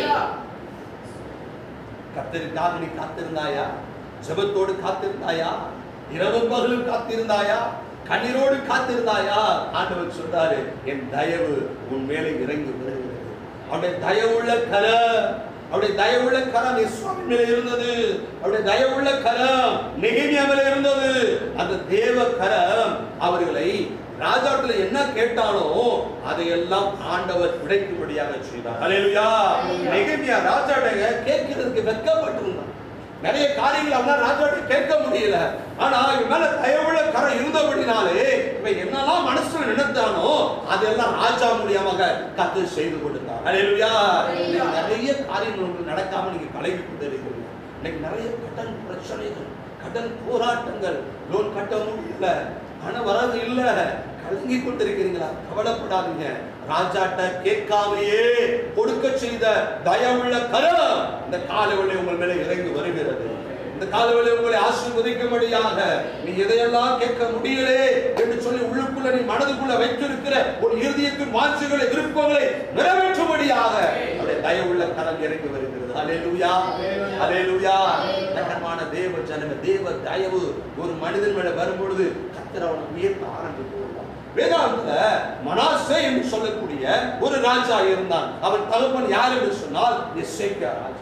கத்தருக்காக நீ காத்திருந்தாயா ஜெபத்தோடு காத்திருந்தாயா இரவும் பகலும் காத்திருந்தாயா கண்ணீரோடு காத்திருந்தாயா ஆண்டவர் சொல்றாரு என் தயவு உன் மேலே இறங்கி வருகிறது அவருடைய தயவுள்ள கரம் அவருடைய தயவுள்ள கரம் இஸ்வாமின் மேலே இருந்தது அவருடைய தயவுள்ள கரம் நெகேமியா மேலே இருந்தது அந்த தேவ கரம் அவர்களை ராஜாத்துல என்ன கேட்டானோ அதையெல்லாம் ஆண்டவர் கிடைக்கும்படியாக செய்தார் ஹalleluya நெகேமியா ராஜாட்ட கேட்கிறதுக்கு வெட்கப்பட்டிருந்தான் நிறைய காரியங்கள் அவனால ராஜாட்ட கேட்க முடியல ஆனா இவன் மேல தயவுள்ள கரம் இருந்தபடினாலே இவன் என்னெல்லாம் மனசுல நினைத்தானோ அதெல்லாம் ராஜா மூலியமாக கத்து செய்து கொடுத்தார் ஹalleluya இன்னைக்கு நிறைய காரியங்கள் உங்களுக்கு நடக்காம நீங்க கலங்கி கொண்டு இருக்கிறீங்க இன்னைக்கு நிறைய கடன் பிரச்சனைகள் கடன் போராட்டங்கள் லோன் கட்ட முடியல பண வரவு இல்ல கலங்கி கொண்டிருக்கிறீங்களா கவலைப்படாதீங்க ராஜாட்ட கேட்காமையே கொடுக்க செய்த தயவுள்ள கரம் இந்த காலவெளி உங்கள் மேலே இறங்கி வருகிறது இந்த காலவெளி உங்களை ஆசீர்வதிக்கும்படியாக நீ எதையெல்லாம் கேட்க முடியலே என்று சொல்லி உள்ளுக்குள்ள நீ மனதுக்குள்ள வைத்திருக்கிற ஒரு இருதயத்தின் வாஞ்சிகளை விருப்பங்களை நிறைவேற்றும்படியாக அவருடைய தயவுள்ள கரம் இறங்கி வருகிறது ஹalleluya ஹalleluya நகரமான தேவ ஜனமே தேவ தயவு ஒரு மனிதன் மேல வரும்பொழுது கர்த்தர் அவனை உயர்த்த ஆரம்பித்து விடுவார். வேதாந்தத்துல மனாசே என்று சொல்லக்கூடிய ஒரு ராஜா இருந்தான் அவன் தகப்பன் யார் என்று சொன்னால் எஸ்ஐகா ராஜா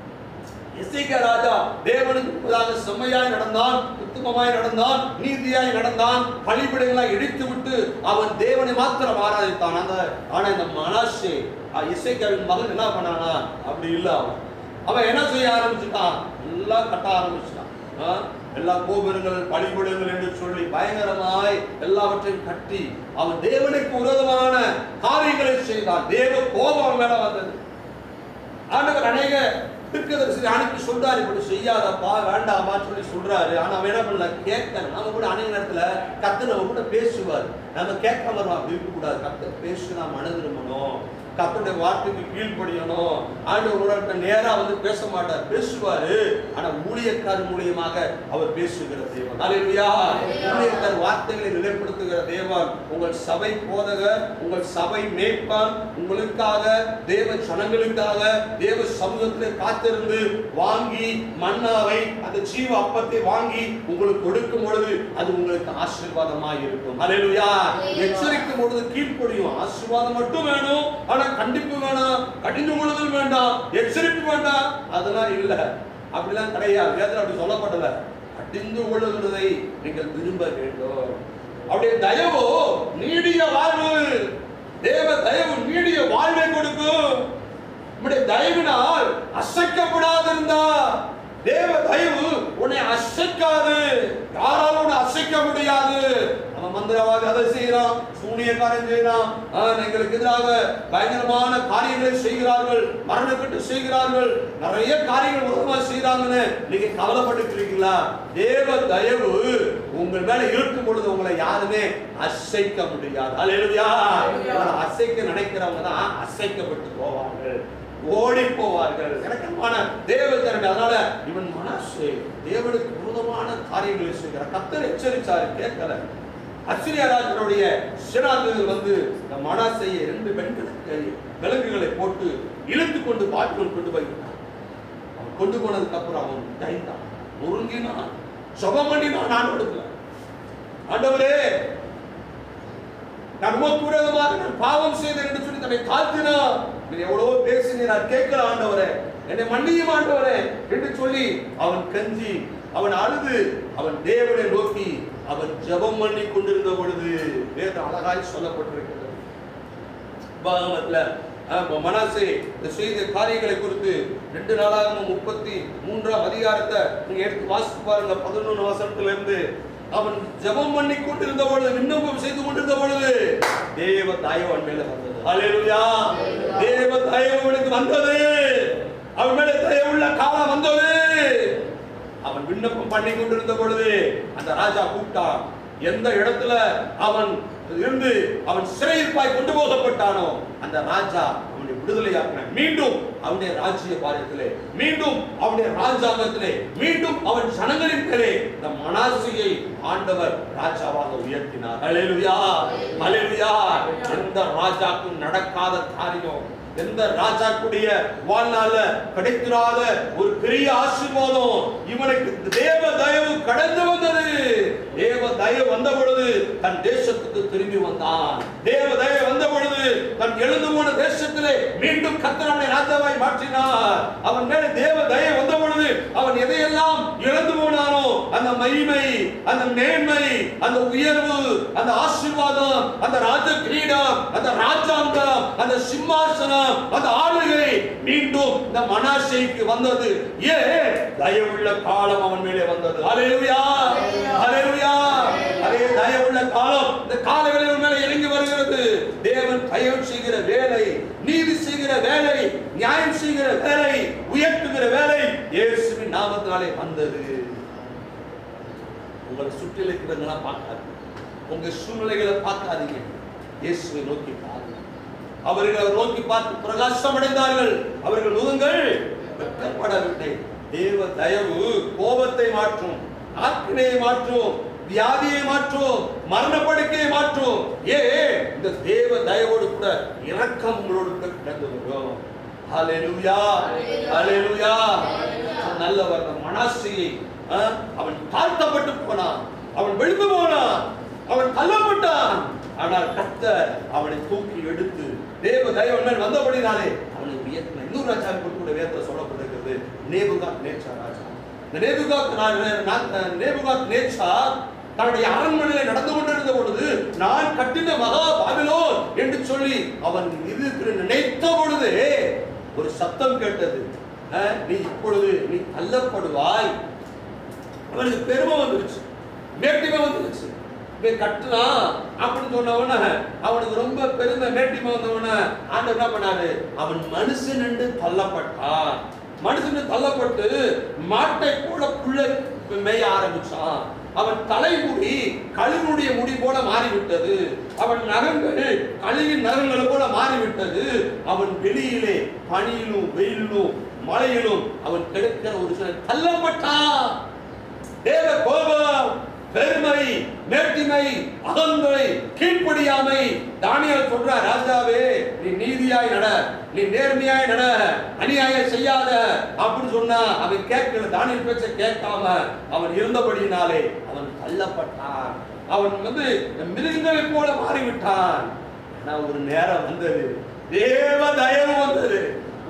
எஸ்ஐகா ராஜா தேவனுக்கு முன்பதாக செம்மையாய் நடந்தான் உத்தமமாய் நடந்தான் நீதியாய் நடந்தான் பழிபடைகளாய் இடித்து விட்டு அவன் தேவனை மாத்திரம் ஆராதித்தான் அந்த ஆனா இந்த மனாசே இசைக்காவின் மகன் என்ன பண்ணானா அப்படி இல்ல அவன் அவன் என்ன செய்ய ஆரம்பிச்சுட்டான் எல்லாம் கட்ட ஆரம்பிச்சுட்டான் ஆ? எல்லா கோபுரங்கள் பழிபடுங்கள் என்று சொல்லி பயங்கரமாய் எல்லாவற்றையும் கட்டி அவன் தேவனுக்கு விரோதமான காரியங்களை செய்தான் தேவ கோபம் அவன் மேல வந்தது ஆண்டவர் அநேக தீர்க்கதரிசி அனுப்பி சொல்றாரு இப்படி செய்யாதப்பா வேண்டாமா சொல்லி சொல்றாரு ஆனா அவன் என்ன பண்ணல கேட்கணும் நம்ம கூட அநேக நேரத்துல கத்து நம்ம கூட பேசுவார் நம்ம கேட்காம இருப்போம் இருக்க கூடாது கத்து பேசுனா மன திரும்பணும் கத்துடைய வார்த்தைக்கு கீழ்ப்படியணும் ஆண்டவரோட நேரா வந்து பேச மாட்டார் பேசுவாரு ஆனா ஊழியக்கார் மூலியமாக அவர் பேசுகிற தேவன் அல்லேலூயா ஊழியக்கார் வார்த்தைகளை நிலைப்படுத்துகிற தேவன் உங்கள் சபை போதகர் உங்கள் சபை மேய்ப்பான் உங்களுக்காக தேவ ஜனங்களுக்காக தேவ சமூகத்திலே காத்திருந்து வாங்கி மன்னாவை அந்த ஜீவ அப்பத்தை வாங்கி உங்களுக்கு கொடுக்கும் பொழுது அது உங்களுக்கு ஆசீர்வாதமாய் இருக்கும் அல்லேலூயா எச்சரிக்கும் பொழுது கீழ்ப்படியும் ஆசீர்வாதம் மட்டும் வேணும் ஆனா கண்டிப்பு வேணாம் கடிந்து கொள்ளுதல் வேண்டாம் எச்சரிப்பு வேண்டாம் அதெல்லாம் இல்ல அப்படிலாம் கிடையாது வேதத்தில் அப்படி சொல்லப்படல கடிந்து கொள்ளுகிறதை நீங்கள் விரும்ப வேண்டும் அவருடைய தயவு நீடிய வாழ்வு தேவ தயவு நீடிய வாழ்வை கொடுக்கும் நம்முடைய தயவினால் அசைக்கப்படாதிருந்தா தேவ தயவு முடியாது அவன் மந்திரவாதி அதை செய்யறான் சூனியக்காரன் செய்யறான் ஆ, எங்களுக்கு எதிராக பயங்கரமான காரியங்களை செய்கிறார்கள் மரணக்கட்டு செய்கிறார்கள் நிறைய காரியங்கள் விரோதமா செய்றாங்கன்னு நீங்க கவலைப்பட்டுக்கிறீங்களா தேவ தயவு உங்கள் மேல இருக்கும் பொழுது உங்களை யாருமே அசைக்க முடியாது அல்லேலூயா உங்களை அசைக்க நினைக்கிறவங்க தான் அசைக்கப்பட்டு போவார்கள் ஓடி போவார்கள் இறக்கமான தேவ திறமை அதனால இவன் மனசு தேவனுக்கு விரோதமான காரியங்களை செய்கிறார் கத்தர் எச்சரிச்சாரு கேட்கல அசிரியராஜனுடைய சிறார்கள் வந்து இந்த மனாசையை ரெண்டு பெண்களுக்கு விலங்குகளை போட்டு இழுத்து கொண்டு பாட்டுகள் கொண்டு போய்விட்டான் அவன் கொண்டு போனதுக்கு அப்புறம் அவன் தைந்தான் முருங்கினான் சுபம் பண்ணினான் ஆண்டவரத்துல ஆண்டவரே நான் உமக்கு விரோதமாக நான் பாவம் செய்தேன் என்று சொல்லி தன்னை தாழ்த்தினான் நீ எவ்வளவோ பேசினீர் நான் கேட்கல ஆண்டவரே என்னை மன்னியும் ஆண்டவரே என்று சொல்லி அவன் கஞ்சி அவன் அழுது அவன் தேவனை நோக்கி அவன் ஜெபம் பண்ணி கொண்டிருந்த பொழுது வேதம் அழகாய் சொல்லப்பட்டிருக்கிறது பாகமத்துல அஹ், மனாசே இந்த செய்த காரியங்களை குறித்து ரெண்டு நாளாகவும் முப்பத்தி மூன்றாம் அதிகாரத்தை நீங்க எடுத்து வாசித்து பாருங்க பதினொன்று வசனத்துல இருந்து அவன் ஜெபம் பண்ணி கொண்டிருந்த பொழுது விண்ணப்பம் செய்து கொண்டிருந்த பொழுது தேவ தயவு அவன் மேல வந்தது ஹalleluya தேவ தயவு அவனுக்கு வந்தது அவன் மேல தயவுள்ள காலம் வந்தது அவன் விண்ணப்பம் பண்ணி கொண்டிருந்த பொழுது அந்த ராஜா கூப்பிட்டான் எந்த இடத்துல அவன் இருந்து அவன் சிறையிருப்பாய் கொண்டு போகப்பட்டானோ அந்த ராஜா அவனை விடுதலையாக்கின மீண்டும் அவனுடைய ராஜ்ய பாரியத்திலே மீண்டும் அவனுடைய ராஜாங்கத்திலே மீண்டும் அவன் ஜனங்களின் மேலே இந்த மனாசியை ஆண்டவர் ராஜாவாக உயர்த்தினார் ஹalleluya ஹalleluya எந்த ராஜாக்கும் நடக்காத காரியம் எந்த ராஜாக்குடைய வாழ்நாள்ல கிடைத்திராத ஒரு பெரிய ஆசீர்வாதம் இவனுக்கு தேவ தயவு கடந்து வந்தது தேவ தயவு வந்த பொழுது தன் தேசத்துக்கு திரும்பி வந்தான் தேவ தயவு வந்த பொழுது தன் எழுந்து போன தேசத்திலே மீண்டும் கத்தரவனை ராஜாவாய் மாற்றினார் அவன் மேல தேவ தயவு வந்த பொழுது அவன் எதையெல்லாம் இழந்து போனானோ அந்த மகிமை அந்த மேன்மை அந்த உயர்வு அந்த ஆசீர்வாதம் அந்த ராஜ கிரீடம் அந்த ராஜாங்கம் அந்த சிம்மாசனம் அந்த ஆளுகை மீண்டும் இந்த மனாசைக்கு வந்தது ஏன் தயவுள்ள காலம் அவன் மேலே வந்தது அலையுயா அலையுயா அதே தயவுள்ள காலம் இந்த காலங்களில் அவன் மேலே இறங்கி வருகிறது தேவன் தயவு செய்கிற வேலை நீதி செய்கிற வேலை நியாயம் செய்கிற வேலை உயர்த்துகிற வேலை இயேசுவின் நாமத்தினாலே வந்தது உங்களை சுற்றி இருக்கிறவங்களாம் பார்க்காதீங்க உங்க சூழ்நிலைகளை பார்க்காதீங்க இயேசுவை நோக்கி பாருங்க அவர்கள் அவர் நோக்கி பார்த்து பிரகாசம் அடைந்தார்கள் அவர்கள் முகங்கள் வெட்கப்படவில்லை தேவ தயவு கோபத்தை மாற்றும் ஆக்கினையை மாற்றும் வியாதியை மாற்றும் மரணப்படுக்கையை மாற்றும் ஏ இந்த தேவ தயவோடு கூட இரக்கம் உங்களோடு கூட கிடந்து வரும் ஹalleluya ஹalleluya நல்லவர் அந்த மனாசியை ஆ, அவன் தாழ்த்தப்பட்டு போனான் அவன் விழுந்து போனான் அவன் தள்ளப்பட்டான் ஆனால் கர்த்தர் அவனை தூக்கி எடுத்து தேவ தயவு மேல் வந்தபடினாலே அவனை உயர்த்தின இன்னொரு ராஜா கூட வேதத்தில் சொல்லப்பட்டிருக்கிறது நேபுகாத் நேச்சா ராஜா இந்த நேபுகாத் நா- நா- நேபுகாத் நேச்சா தன்னுடைய அரண்மனையில நடந்து கொண்டிருந்த பொழுது நான் கட்டின மகா பாபிலோன் என்று சொல்லி அவன் இருக்கிற நினைத்த பொழுது ஒரு சத்தம் கேட்டது அஹ், நீ இப்பொழுது நீ தள்ளப்படுவாய் அவனுக்கு பெருமை வந்துருச்சு மேட்டிமை வந்துருச்சு இவன் கட்டுறான் அப்படின்னு சொன்ன உடனே அவனுக்கு ரொம்ப பெருமை மேட்டிமை வந்த உடனே ஆண்டவர் என்ன பண்ணாரு அவன் மனுஷன் என்று தள்ளப்பட்டான் மனுஷன் தள்ளப்பட்டு மாட்டை போல புள்ளை மேய ஆரம்பிச்சான் அவன் தலைமுடி கழுகுடைய முடி போல மாறிவிட்டது அவன் நகங்கள் கழுகின் நகங்கள் போல மாறிவிட்டது அவன் வெளியிலே பனியிலும் வெயிலும் மழையிலும் அவன் கிடைக்கிற ஒரு சில தள்ளப்பட்டான் தேவ கோபம் பெருமை மேட்டிமை அகந்தை கீழ்ப்படியாமை தானியல் சொல்ற ராஜாவே நீ நீதியாய் நட நீ நேர்மையாய் நட அநியாயம் செய்யாத அப்படின்னு சொன்னா அவன் கேட்கல தானியல் பேச்ச கேட்காம அவன் இருந்தபடியினாலே அவன் தள்ளப்பட்டான் அவன் வந்து மிருகங்களை போல மாறிவிட்டான் ஆனா ஒரு நேரம் வந்தது தேவ தயவு வந்தது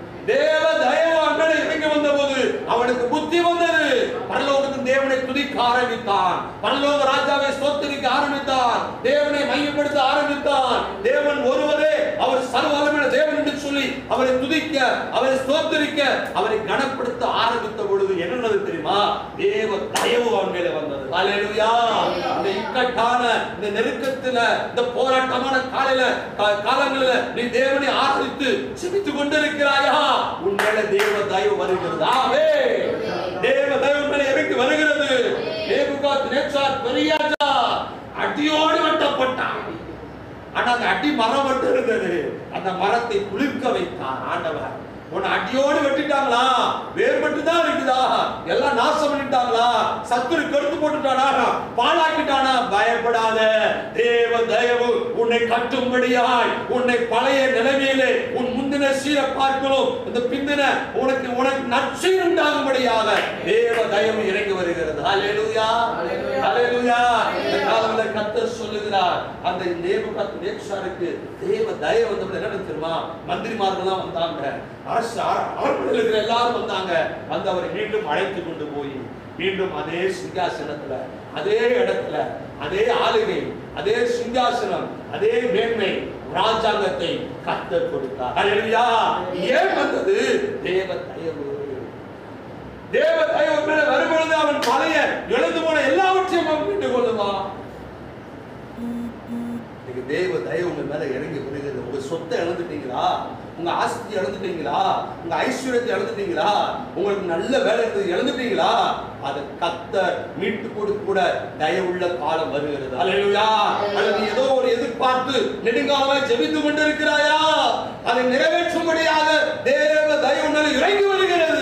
தேவ தயவு அண்ணனை இறங்கி வந்தபோது அவனுக்கு புத்தி வந்தது பரலோகத்தின் தேவனை துதிக்க ஆரம்பித்தான் பரலோக ராஜாவை ஸ்தோத்தரிக்க ஆரம்பித்தான் தேவனை மையப்படுத்த ஆரம்பித்தான் தேவன் ஒருவரே அவர் சர்வவல்லமையுள்ள தேவன் என்று சொல்லி அவரை துதிக்க அவரை ஸ்தோத்தரிக்க அவரை கனப்படுத்த ஆரம்பித்த பொழுது என்ன வந்தது தெரியுமா தேவ தயவு அவன் மேல வந்தது ஹalleluya இந்த இக்கட்டான இந்த நெருக்கத்துல இந்த போராட்டமான காலையில கா- காலங்களில நீ தேவனை ஆதரித்து சிபித்து கொண்டிருக்கிறாயா உன் மேல தேவ தயவு வருகிறது ஆவே தேவ தயவு உன் மேல இறங்கி வருகிறது நேபுகாத் நேச்சார் பெரியாஜா அடியோடு வெட்டப்பட்டான் ஆனா அந்த அடி மரம் மட்டும் இருந்தது அந்த மரத்தை குளிர்க்க வைத்தான் ஆண்டவர் உன்னை அடியோடு வெட்டிட்டாங்களா வேர் மட்டும் தான் இருக்குதா எல்லாம் நாசம் பண்ணிட்டாங்களா சத்துரு கருத்து போட்டுட்டானா பாழாக்கிட்டானா பயப்படாத தேவ தயவு உன்னை கட்டும்படியாய் உன்னை பழைய நிலைமையிலே உன் முந்தின சீர பார்க்கணும் இந்த பிந்தின உனக்கு உனக்கு நற்சீர் உண்டாகும்படியாக தேவ தயவு இறங்கி வருகிறது ஹalleluya ஹalleluya இந்த காலத்துல கர்த்தர் சொல்லுகிறார் அந்த நேபுகாத் நேச்சாருக்கு தேவ தயவு வந்தவங்க என்ன தெரியுமா மந்திரிமார்கள்லாம் வந்தாங்க அரசு அவர்கள் இருக்கிற எல்லாரும் வந்தாங்க வந்து அவரை மீண்டும் அழைத்து கொண்டு போய் மீண்டும் அதே சிங்காசனத்துல அதே இடத்துல அதே ஆளுகை அதே சிங்காசனம் அதே மேன்மை ராஜாங்கத்தை கர்த்தர் கொடுத்தார் ஹalleluya ஏன் வந்தது தேவ தயவு தேவ தயவு மேல வரும்பொழுது அவன் பழைய எழுந்து போன எல்லாவற்றையும் அவன் மீண்டு கொள்ளுவான் இன்னைக்கு தேவ தயவு உங்க மேல இறங்கி வருகிறது உங்க சொத்தை இழந்துட்டீங்களா உங்க ஆஸ்தி இழந்துட்டீங்களா உங்க ஐஸ்வர்யத்தை இழந்துட்டீங்களா உங்களுக்கு நல்ல வேலை இருந்தது இழந்துட்டீங்களா அதை கத்த மீட்டு கொடுக்க கூட தயவுள்ள காலம் வருகிறது அல்லேலூயா அல்லது ஏதோ ஒரு எதிர்பார்த்து நெடுங்காலமாய் ஜெபித்து கொண்டிருக்கிறாயா அதை நிறைவேற்றும்படியாக தேவ தயவு மேல இறங்கி வருகிறது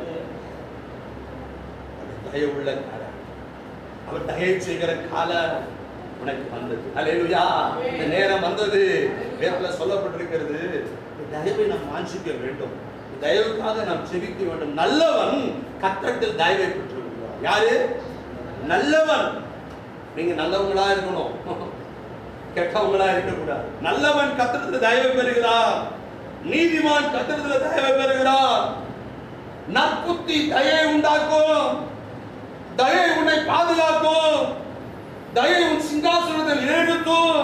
அது தயவுள்ள காலம் அவர் தயவு செய்கிற காலம் உனக்கு வந்தது அல்லேலூயா இந்த நேரம் வந்தது வேதத்துல சொல்லப்பட்டிருக்கிறது இந்த தயவை நாம் வாஞ்சிக்க வேண்டும் இந்த தயவுக்காக நாம் செபிக்க வேண்டும் நல்லவன் கத்தத்தில் தயவை பெற்றிருக்கிறார் யாரு நல்லவன் நீங்க நல்லவங்களா இருக்கணும் கெட்டவங்களா இருக்கக்கூடாது நல்லவன் கத்திரத்துல தயவு பெறுகிறார் நீதிமான் கத்திரத்துல தயவு பெறுகிறார் நற்புத்தி தயை உண்டாக்கும் தயை உன்னை பாதுகாக்கும் தயை உன் சிங்காசனத்தில் நிலைநிறுத்தும்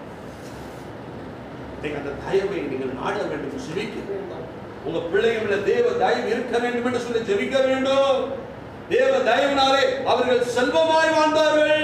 நீங்க அந்த தயவை நீங்கள் நாட வேண்டும் ஜெபிக்க வேண்டும் உங்க பிள்ளைகள தேவ தயவு இருக்க வேண்டும் என்று சொல்லி ஜெபிக்க வேண்டும் தேவ தயவினாலே அவர்கள் செல்வமாய் வாழ்ந்தார்கள்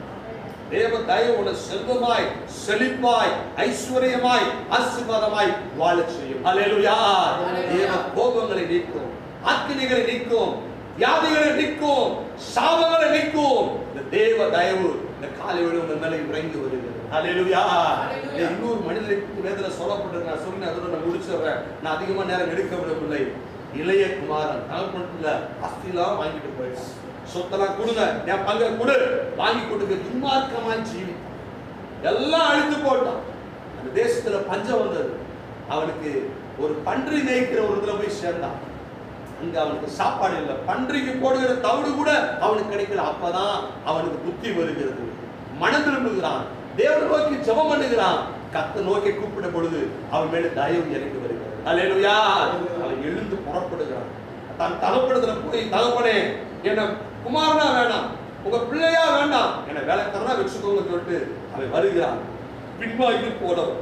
தேவ தயவு உன்னை செல்வமாய் செழிப்பாய் ஐஸ்வர்யமாய் ஆசீர்வாதமாய் வாழச் செய்யும் அல்லேலூயா தேவ கோபங்களை நீக்கும் ஆக்கினிகளை நீக்கும் வியாதிகளை நீக்கும் சாபங்களை நீக்கும் இந்த தேவ தயவு இந்த காலை விட உங்க மேல இறங்கி வருகிறது அல்லேலூயா இந்த இன்னொரு மனிதனுக்கு வேதத்துல சொல்லப்பட்டிருக்கு நான் சொல்லி அதோட நான் முடிச்சிடுறேன் நான் அதிகமா நேரம் எடுக்க விடவில்லை இளைய குமாரன் தகப்பனத்துல அஸ்திலாம் வாங்கிட்டு போயிடுச்சு சொத்தெல்லாம் கொடுங்க என் பங்கை கொடு வாங்கி கொடுக்க துன்மார்க்கமாய் ஜீவி எல்லாம் அழித்து போட்டான் அந்த தேசத்துல பஞ்சம் வந்தது அவனுக்கு ஒரு பன்றி மேய்க்கிற ஒரு இதுல போய் சேர்ந்தான் அங்க அவனுக்கு சாப்பாடு இல்லை பன்றிக்கு போடுகிற தவிடு கூட அவனுக்கு கிடைக்கல அப்பதான் அவனுக்கு புத்தி வருகிறது மனம் திரும்புகிறான் தேவனை நோக்கி ஜெபம் பண்ணுகிறான் கத்த நோக்கி கூப்பிட பொழுது அவன் மேல தயவு இறங்கி வருகிறது அல்லேலூயா அவன் எழுந்து புறப்படுகிறான் தன் தகப்படத்துல போய் தகப்பனே என்ன குமாரனா வேணாம் உங்க பிள்ளையா வேண்டாம் என்ன வேலைக்காரனா வச்சுக்கோங்க சொல்லிட்டு அவன் வருகிறான் பின்வாங்கி போனவன்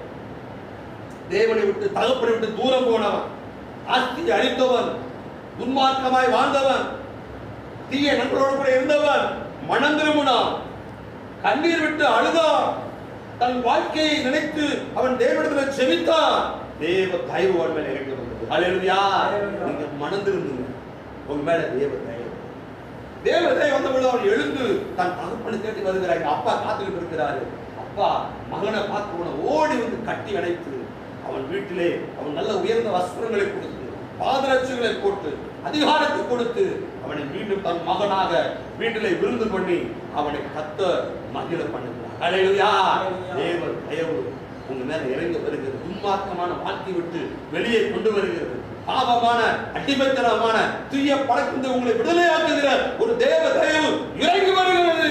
தேவனை விட்டு தகப்பனை விட்டு தூரம் போனவன் ஆஸ்தி அழித்தவன் துன்மார்க்கமாய் வாழ்ந்தவன் தீய நண்பரோடு கூட இருந்தவன் மனம் திரும்பினான் கண்ணீர் விட்டு அழுதான் தன் வாழ்க்கையை நினைத்து அவன் தேவனிடத்தில் செபித்தான் தேவ தயவு அவன் மேல இறங்கி வந்தது அல்லேலூயா நீங்க மனம் திரும்புங்க உங்க மேல தேவ தயவு தேவ தயவு வந்த பொழுது அவன் எழுந்து தன் தகப்பனை தேடி வருகிறாங்க அப்பா காத்துக்கிட்டு இருக்கிறாரு அப்பா மகனை பார்த்து உன ஓடி வந்து கட்டி அணைத்து அவன் வீட்டிலே அவன் நல்ல உயர்ந்த வஸ்திரங்களை கொடுத்து பாதரட்சைகளை போட்டு அதிகாரத்தை கொடுத்து அவனை மீண்டும் தன் மகனாக வீட்டிலே விருந்து பண்ணி அவனை கத்த மகிழ பண்ணுகிறார் ஹalleluya தேவ தயவு உங்க மேல இறங்கி வருகிறது துன்மார்க்கமான வாழ்க்கை விட்டு வெளியே கொண்டு வருகிறது பாவமான அடிமைத்தனமான தீய பழக்கத்தை உங்களை விடுதலையாக்குகிற ஒரு தேவ தயவு இறங்கி வருகிறது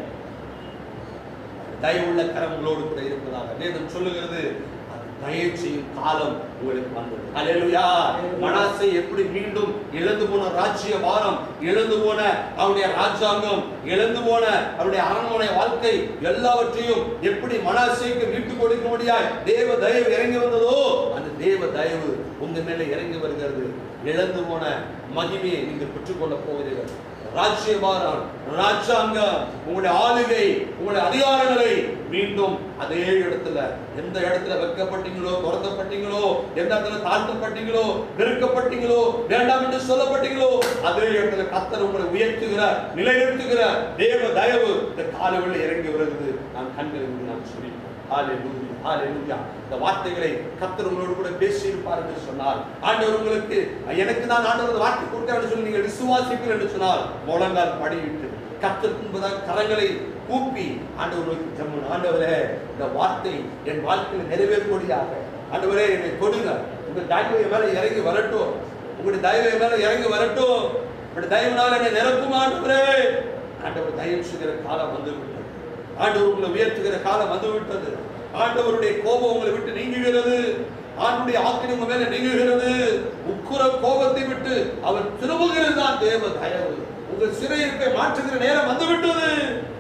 தயவுள்ள கரங்களோடு கூட இருப்பதாக வேதம் சொல்லுகிறது அது தயவு செய்யும் காலம் உங்களுக்கு வந்தது அல்லேலூயா மனாசை எப்படி மீண்டும் இழந்து போன ராஜ்ய பாரம் இழந்து போன அவருடைய ராஜாங்கம் இழந்து போன அவருடைய அரண்மனை வாழ்க்கை எல்லாவற்றையும் எப்படி மனாசைக்கு மீட்டு கொடுக்க முடியாய் தேவ தயவு இறங்கி வந்ததோ அந்த தேவ தயவு உங்க மேல இறங்கி வருகிறது இழந்து போன மகிமையை நீங்கள் பெற்றுக்கொள்ள போகிறீர்கள் ராஜ்யபாரம் ராஜாங்கம் உங்களுடைய ஆளுகை உங்களுடைய அதிகாரங்களை மீண்டும் அதே இடத்துல எந்த இடத்துல வெட்கப்பட்டீங்களோ துரத்தப்பட்டீங்களோ எந்த இடத்துல தாழ்த்தப்பட்டீங்களோ வெறுக்கப்பட்டீங்களோ வேண்டாம் என்று சொல்லப்பட்டீங்களோ அதே இடத்துல கத்தர் உங்களை உயர்த்துகிற நிலைநிறுத்துகிற தேவ தயவு இந்த காலவெளியில் இறங்கி வருகிறது நான் கண்களில் நான் சொல்லி ஹalleluya ஹalleluya இந்த வார்த்தைகளை கர்த்தர் உங்களோடு கூட பேசி இருப்பார் என்று சொன்னால் ஆண்டவர் உங்களுக்கு எனக்கு தான் ஆண்டவர் இந்த வார்த்தை கொடுத்தார் என்று சொல்லி நீங்கள் விசுவாசிப்பீர்கள் என்று சொன்னால் முழங்கால் படியிட்டு கர்த்தர் முன்பதாக கரங்களை கூப்பி ஆண்டவருக்கு ஜம்மன் ஆண்டவரே இந்த வார்த்தை என் வாழ்க்கையில் நிறைவேறும்படியாக ஆண்டவரே என்னை தொடுங்க உங்க தயவு என் மேல இறங்கி வரட்டும் உங்களுடைய தயவு என் மேல இறங்கி வரட்டும் உங்களுடைய தயவுனால என்னை நிரப்பும் ஆண்டவரே ஆண்டவர் தயவு செய்கிற காலம் வந்து விட்டது ஆண்டவர் உங்களை உயர்த்துகிற காலம் வந்து விட்டது ஆண்டவருடைய கோபம் உங்களை விட்டு நீங்குகிறது ஆண்டுடைய ஆக்கினை உங்க மேல நீங்குகிறது உக்குர கோபத்தை விட்டு அவர் திரும்புகிறது தான் தேவ தயவு உங்கள் சிறையிருப்பை மாற்றுகிற நேரம் வந்து விட்டது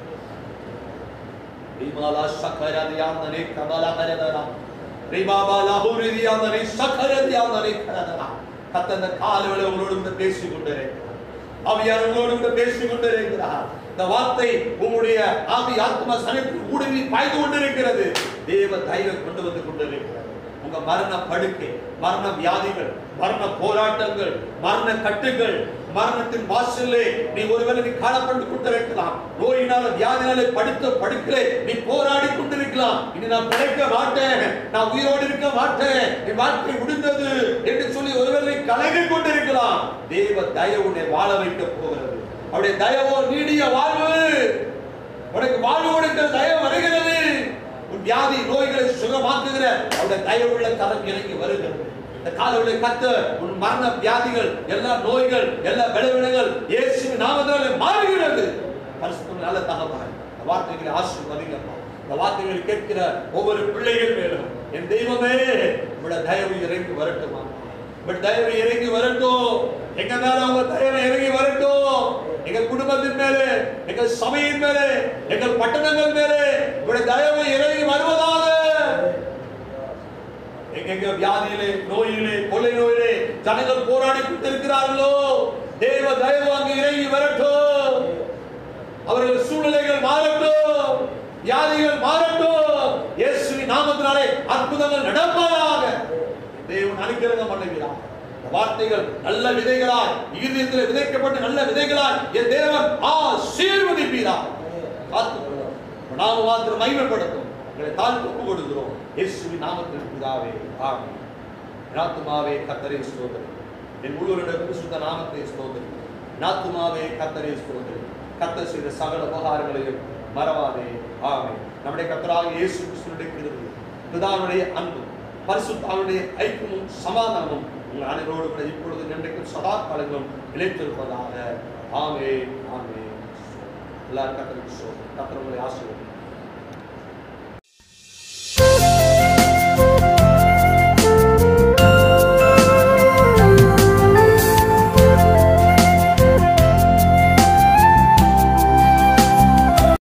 ரிமாலா சக்கரதியாந்தனே கமலகரதரா ரிமாபாலா ஹுரிதியாந்தனே சக்கரதியாந்தனே கரதரா கத்தந்த காலவெளி உங்களோடு கூட பேசிக் கொண்டிருக்கிறார் ஆவியார் உங்களோடு கூட பேசிக் கொண்டிருக்கிறார் இந்த வார்த்தை உங்களுடைய ஆவி ஆத்மா சனத்தில் ஊடுருவி பாய்ந்து கொண்டிருக்கிறது தேவ தைரியம் கொண்டு வந்து கொண்டிருக்கிறது உங்க மரண படுக்கை மரண வியாதிகள் மரண போராட்டங்கள் மரண கட்டுகள் மரணத்தின் வாசல்லே நீ ஒருவேளை நீ காணப்பட்டு கொண்டிருக்கலாம் நோயினால வியாதினாலே படுத்த படுக்கலே நீ போராடி கொண்டிருக்கலாம் இனி நான் பிழைக்க மாட்டேன் நான் உயிரோடு இருக்க மாட்டேன் என் வாழ்க்கை முடிந்தது என்று சொல்லி ஒருவேளை நீ கலங்கி கொண்டிருக்கலாம் தேவ தயவு உன்னை வாழ வைக்க போகிறது அவருடைய தயவோ நீடிய வாழ்வு உனக்கு வாழ்வு கொடுக்கிற தயவு வருகிறது உன் வியாதி நோய்களை சுகமாக்குகிற அவருடைய தயவுள்ள கரம் இறங்கி வருகிறது இந்த காலவுடைய கத்த உன் மரண வியாதிகள் எல்லா நோய்கள் எல்லா விளைவிடங்கள் இயேசுவின் நாமத்தினாலே மாறுகிறது பரிசுத்தம் நல்ல தகவல் இந்த வார்த்தைகளை ஆசீர்வதிங்கப்பா இந்த வார்த்தைகளை கேட்கிற ஒவ்வொரு பிள்ளைகள் மேலும் என் தெய்வமே உங்களோட தயவு இறங்கி வரட்டுமா உங்களோட தயவு இறங்கி வரட்டும் எங்க மேல உங்க தயவு இறங்கி வரட்டும் எங்க குடும்பத்தின் மேலே எங்கள் சபையின் மேலே எங்கள் பட்டணங்கள் மேலே உங்களுடைய தயவு இறங்கி வருவதாக எங்கெங்க வியாதியிலே நோயிலே கொள்ளை நோயிலே ஜனங்கள் போராடி கொண்டிருக்கிறார்களோ தேவ தயவு அங்கு இறங்கி வரட்டும் அவர்கள் சூழ்நிலைகள் மாறட்டும் வியாதிகள் மாறட்டும் இயேசுவின் நாமத்தினாலே அற்புதங்கள் நடப்பதாக தேவன் அனுக்கிரகம் பண்ணுகிறார் இந்த வார்த்தைகள் நல்ல விதைகளாய் இருதயத்தில் விதைக்கப்பட்ட நல்ல விதைகளாய் என் தேவன் ஆசீர்வதிப்பீரா காத்துக்கொள்ளும் நாம மாத்திரம் மகிமைப்படுத்தும் உங்களை தாழ்த்து ஒப்பு கொடுக்கிறோம் இயேசுவின் நாமத்தில் பிதாவே ஆமென் நாத்துமாவே கத்தரை ஸ்தோத்திரம் என் உள்ளூரிட சுத்த நாமத்தை ஸ்தோத்திரம் நாத்துமாவே கத்தரை ஸ்தோத்திரம் கத்தர் செய்த சகல உபகாரங்களையும் மறவாதே ஆமென் நம்முடைய கத்தராக இயேசு கிறிஸ்துவினுடைய கிருபை பிதாவுடைய அன்பு பரிசுத்தாவுடைய ஐக்கியமும் சமாதானமும் உங்கள் அனைவரோடு கூட இப்பொழுது இன்றைக்கும் சதா காலங்களும் நிலைத்திருப்பதாக ஆமே ஆமே எல்லாரும் கத்தருக்கு சோ கத்தர் உங்களை ஆசீர்வதிப்பார்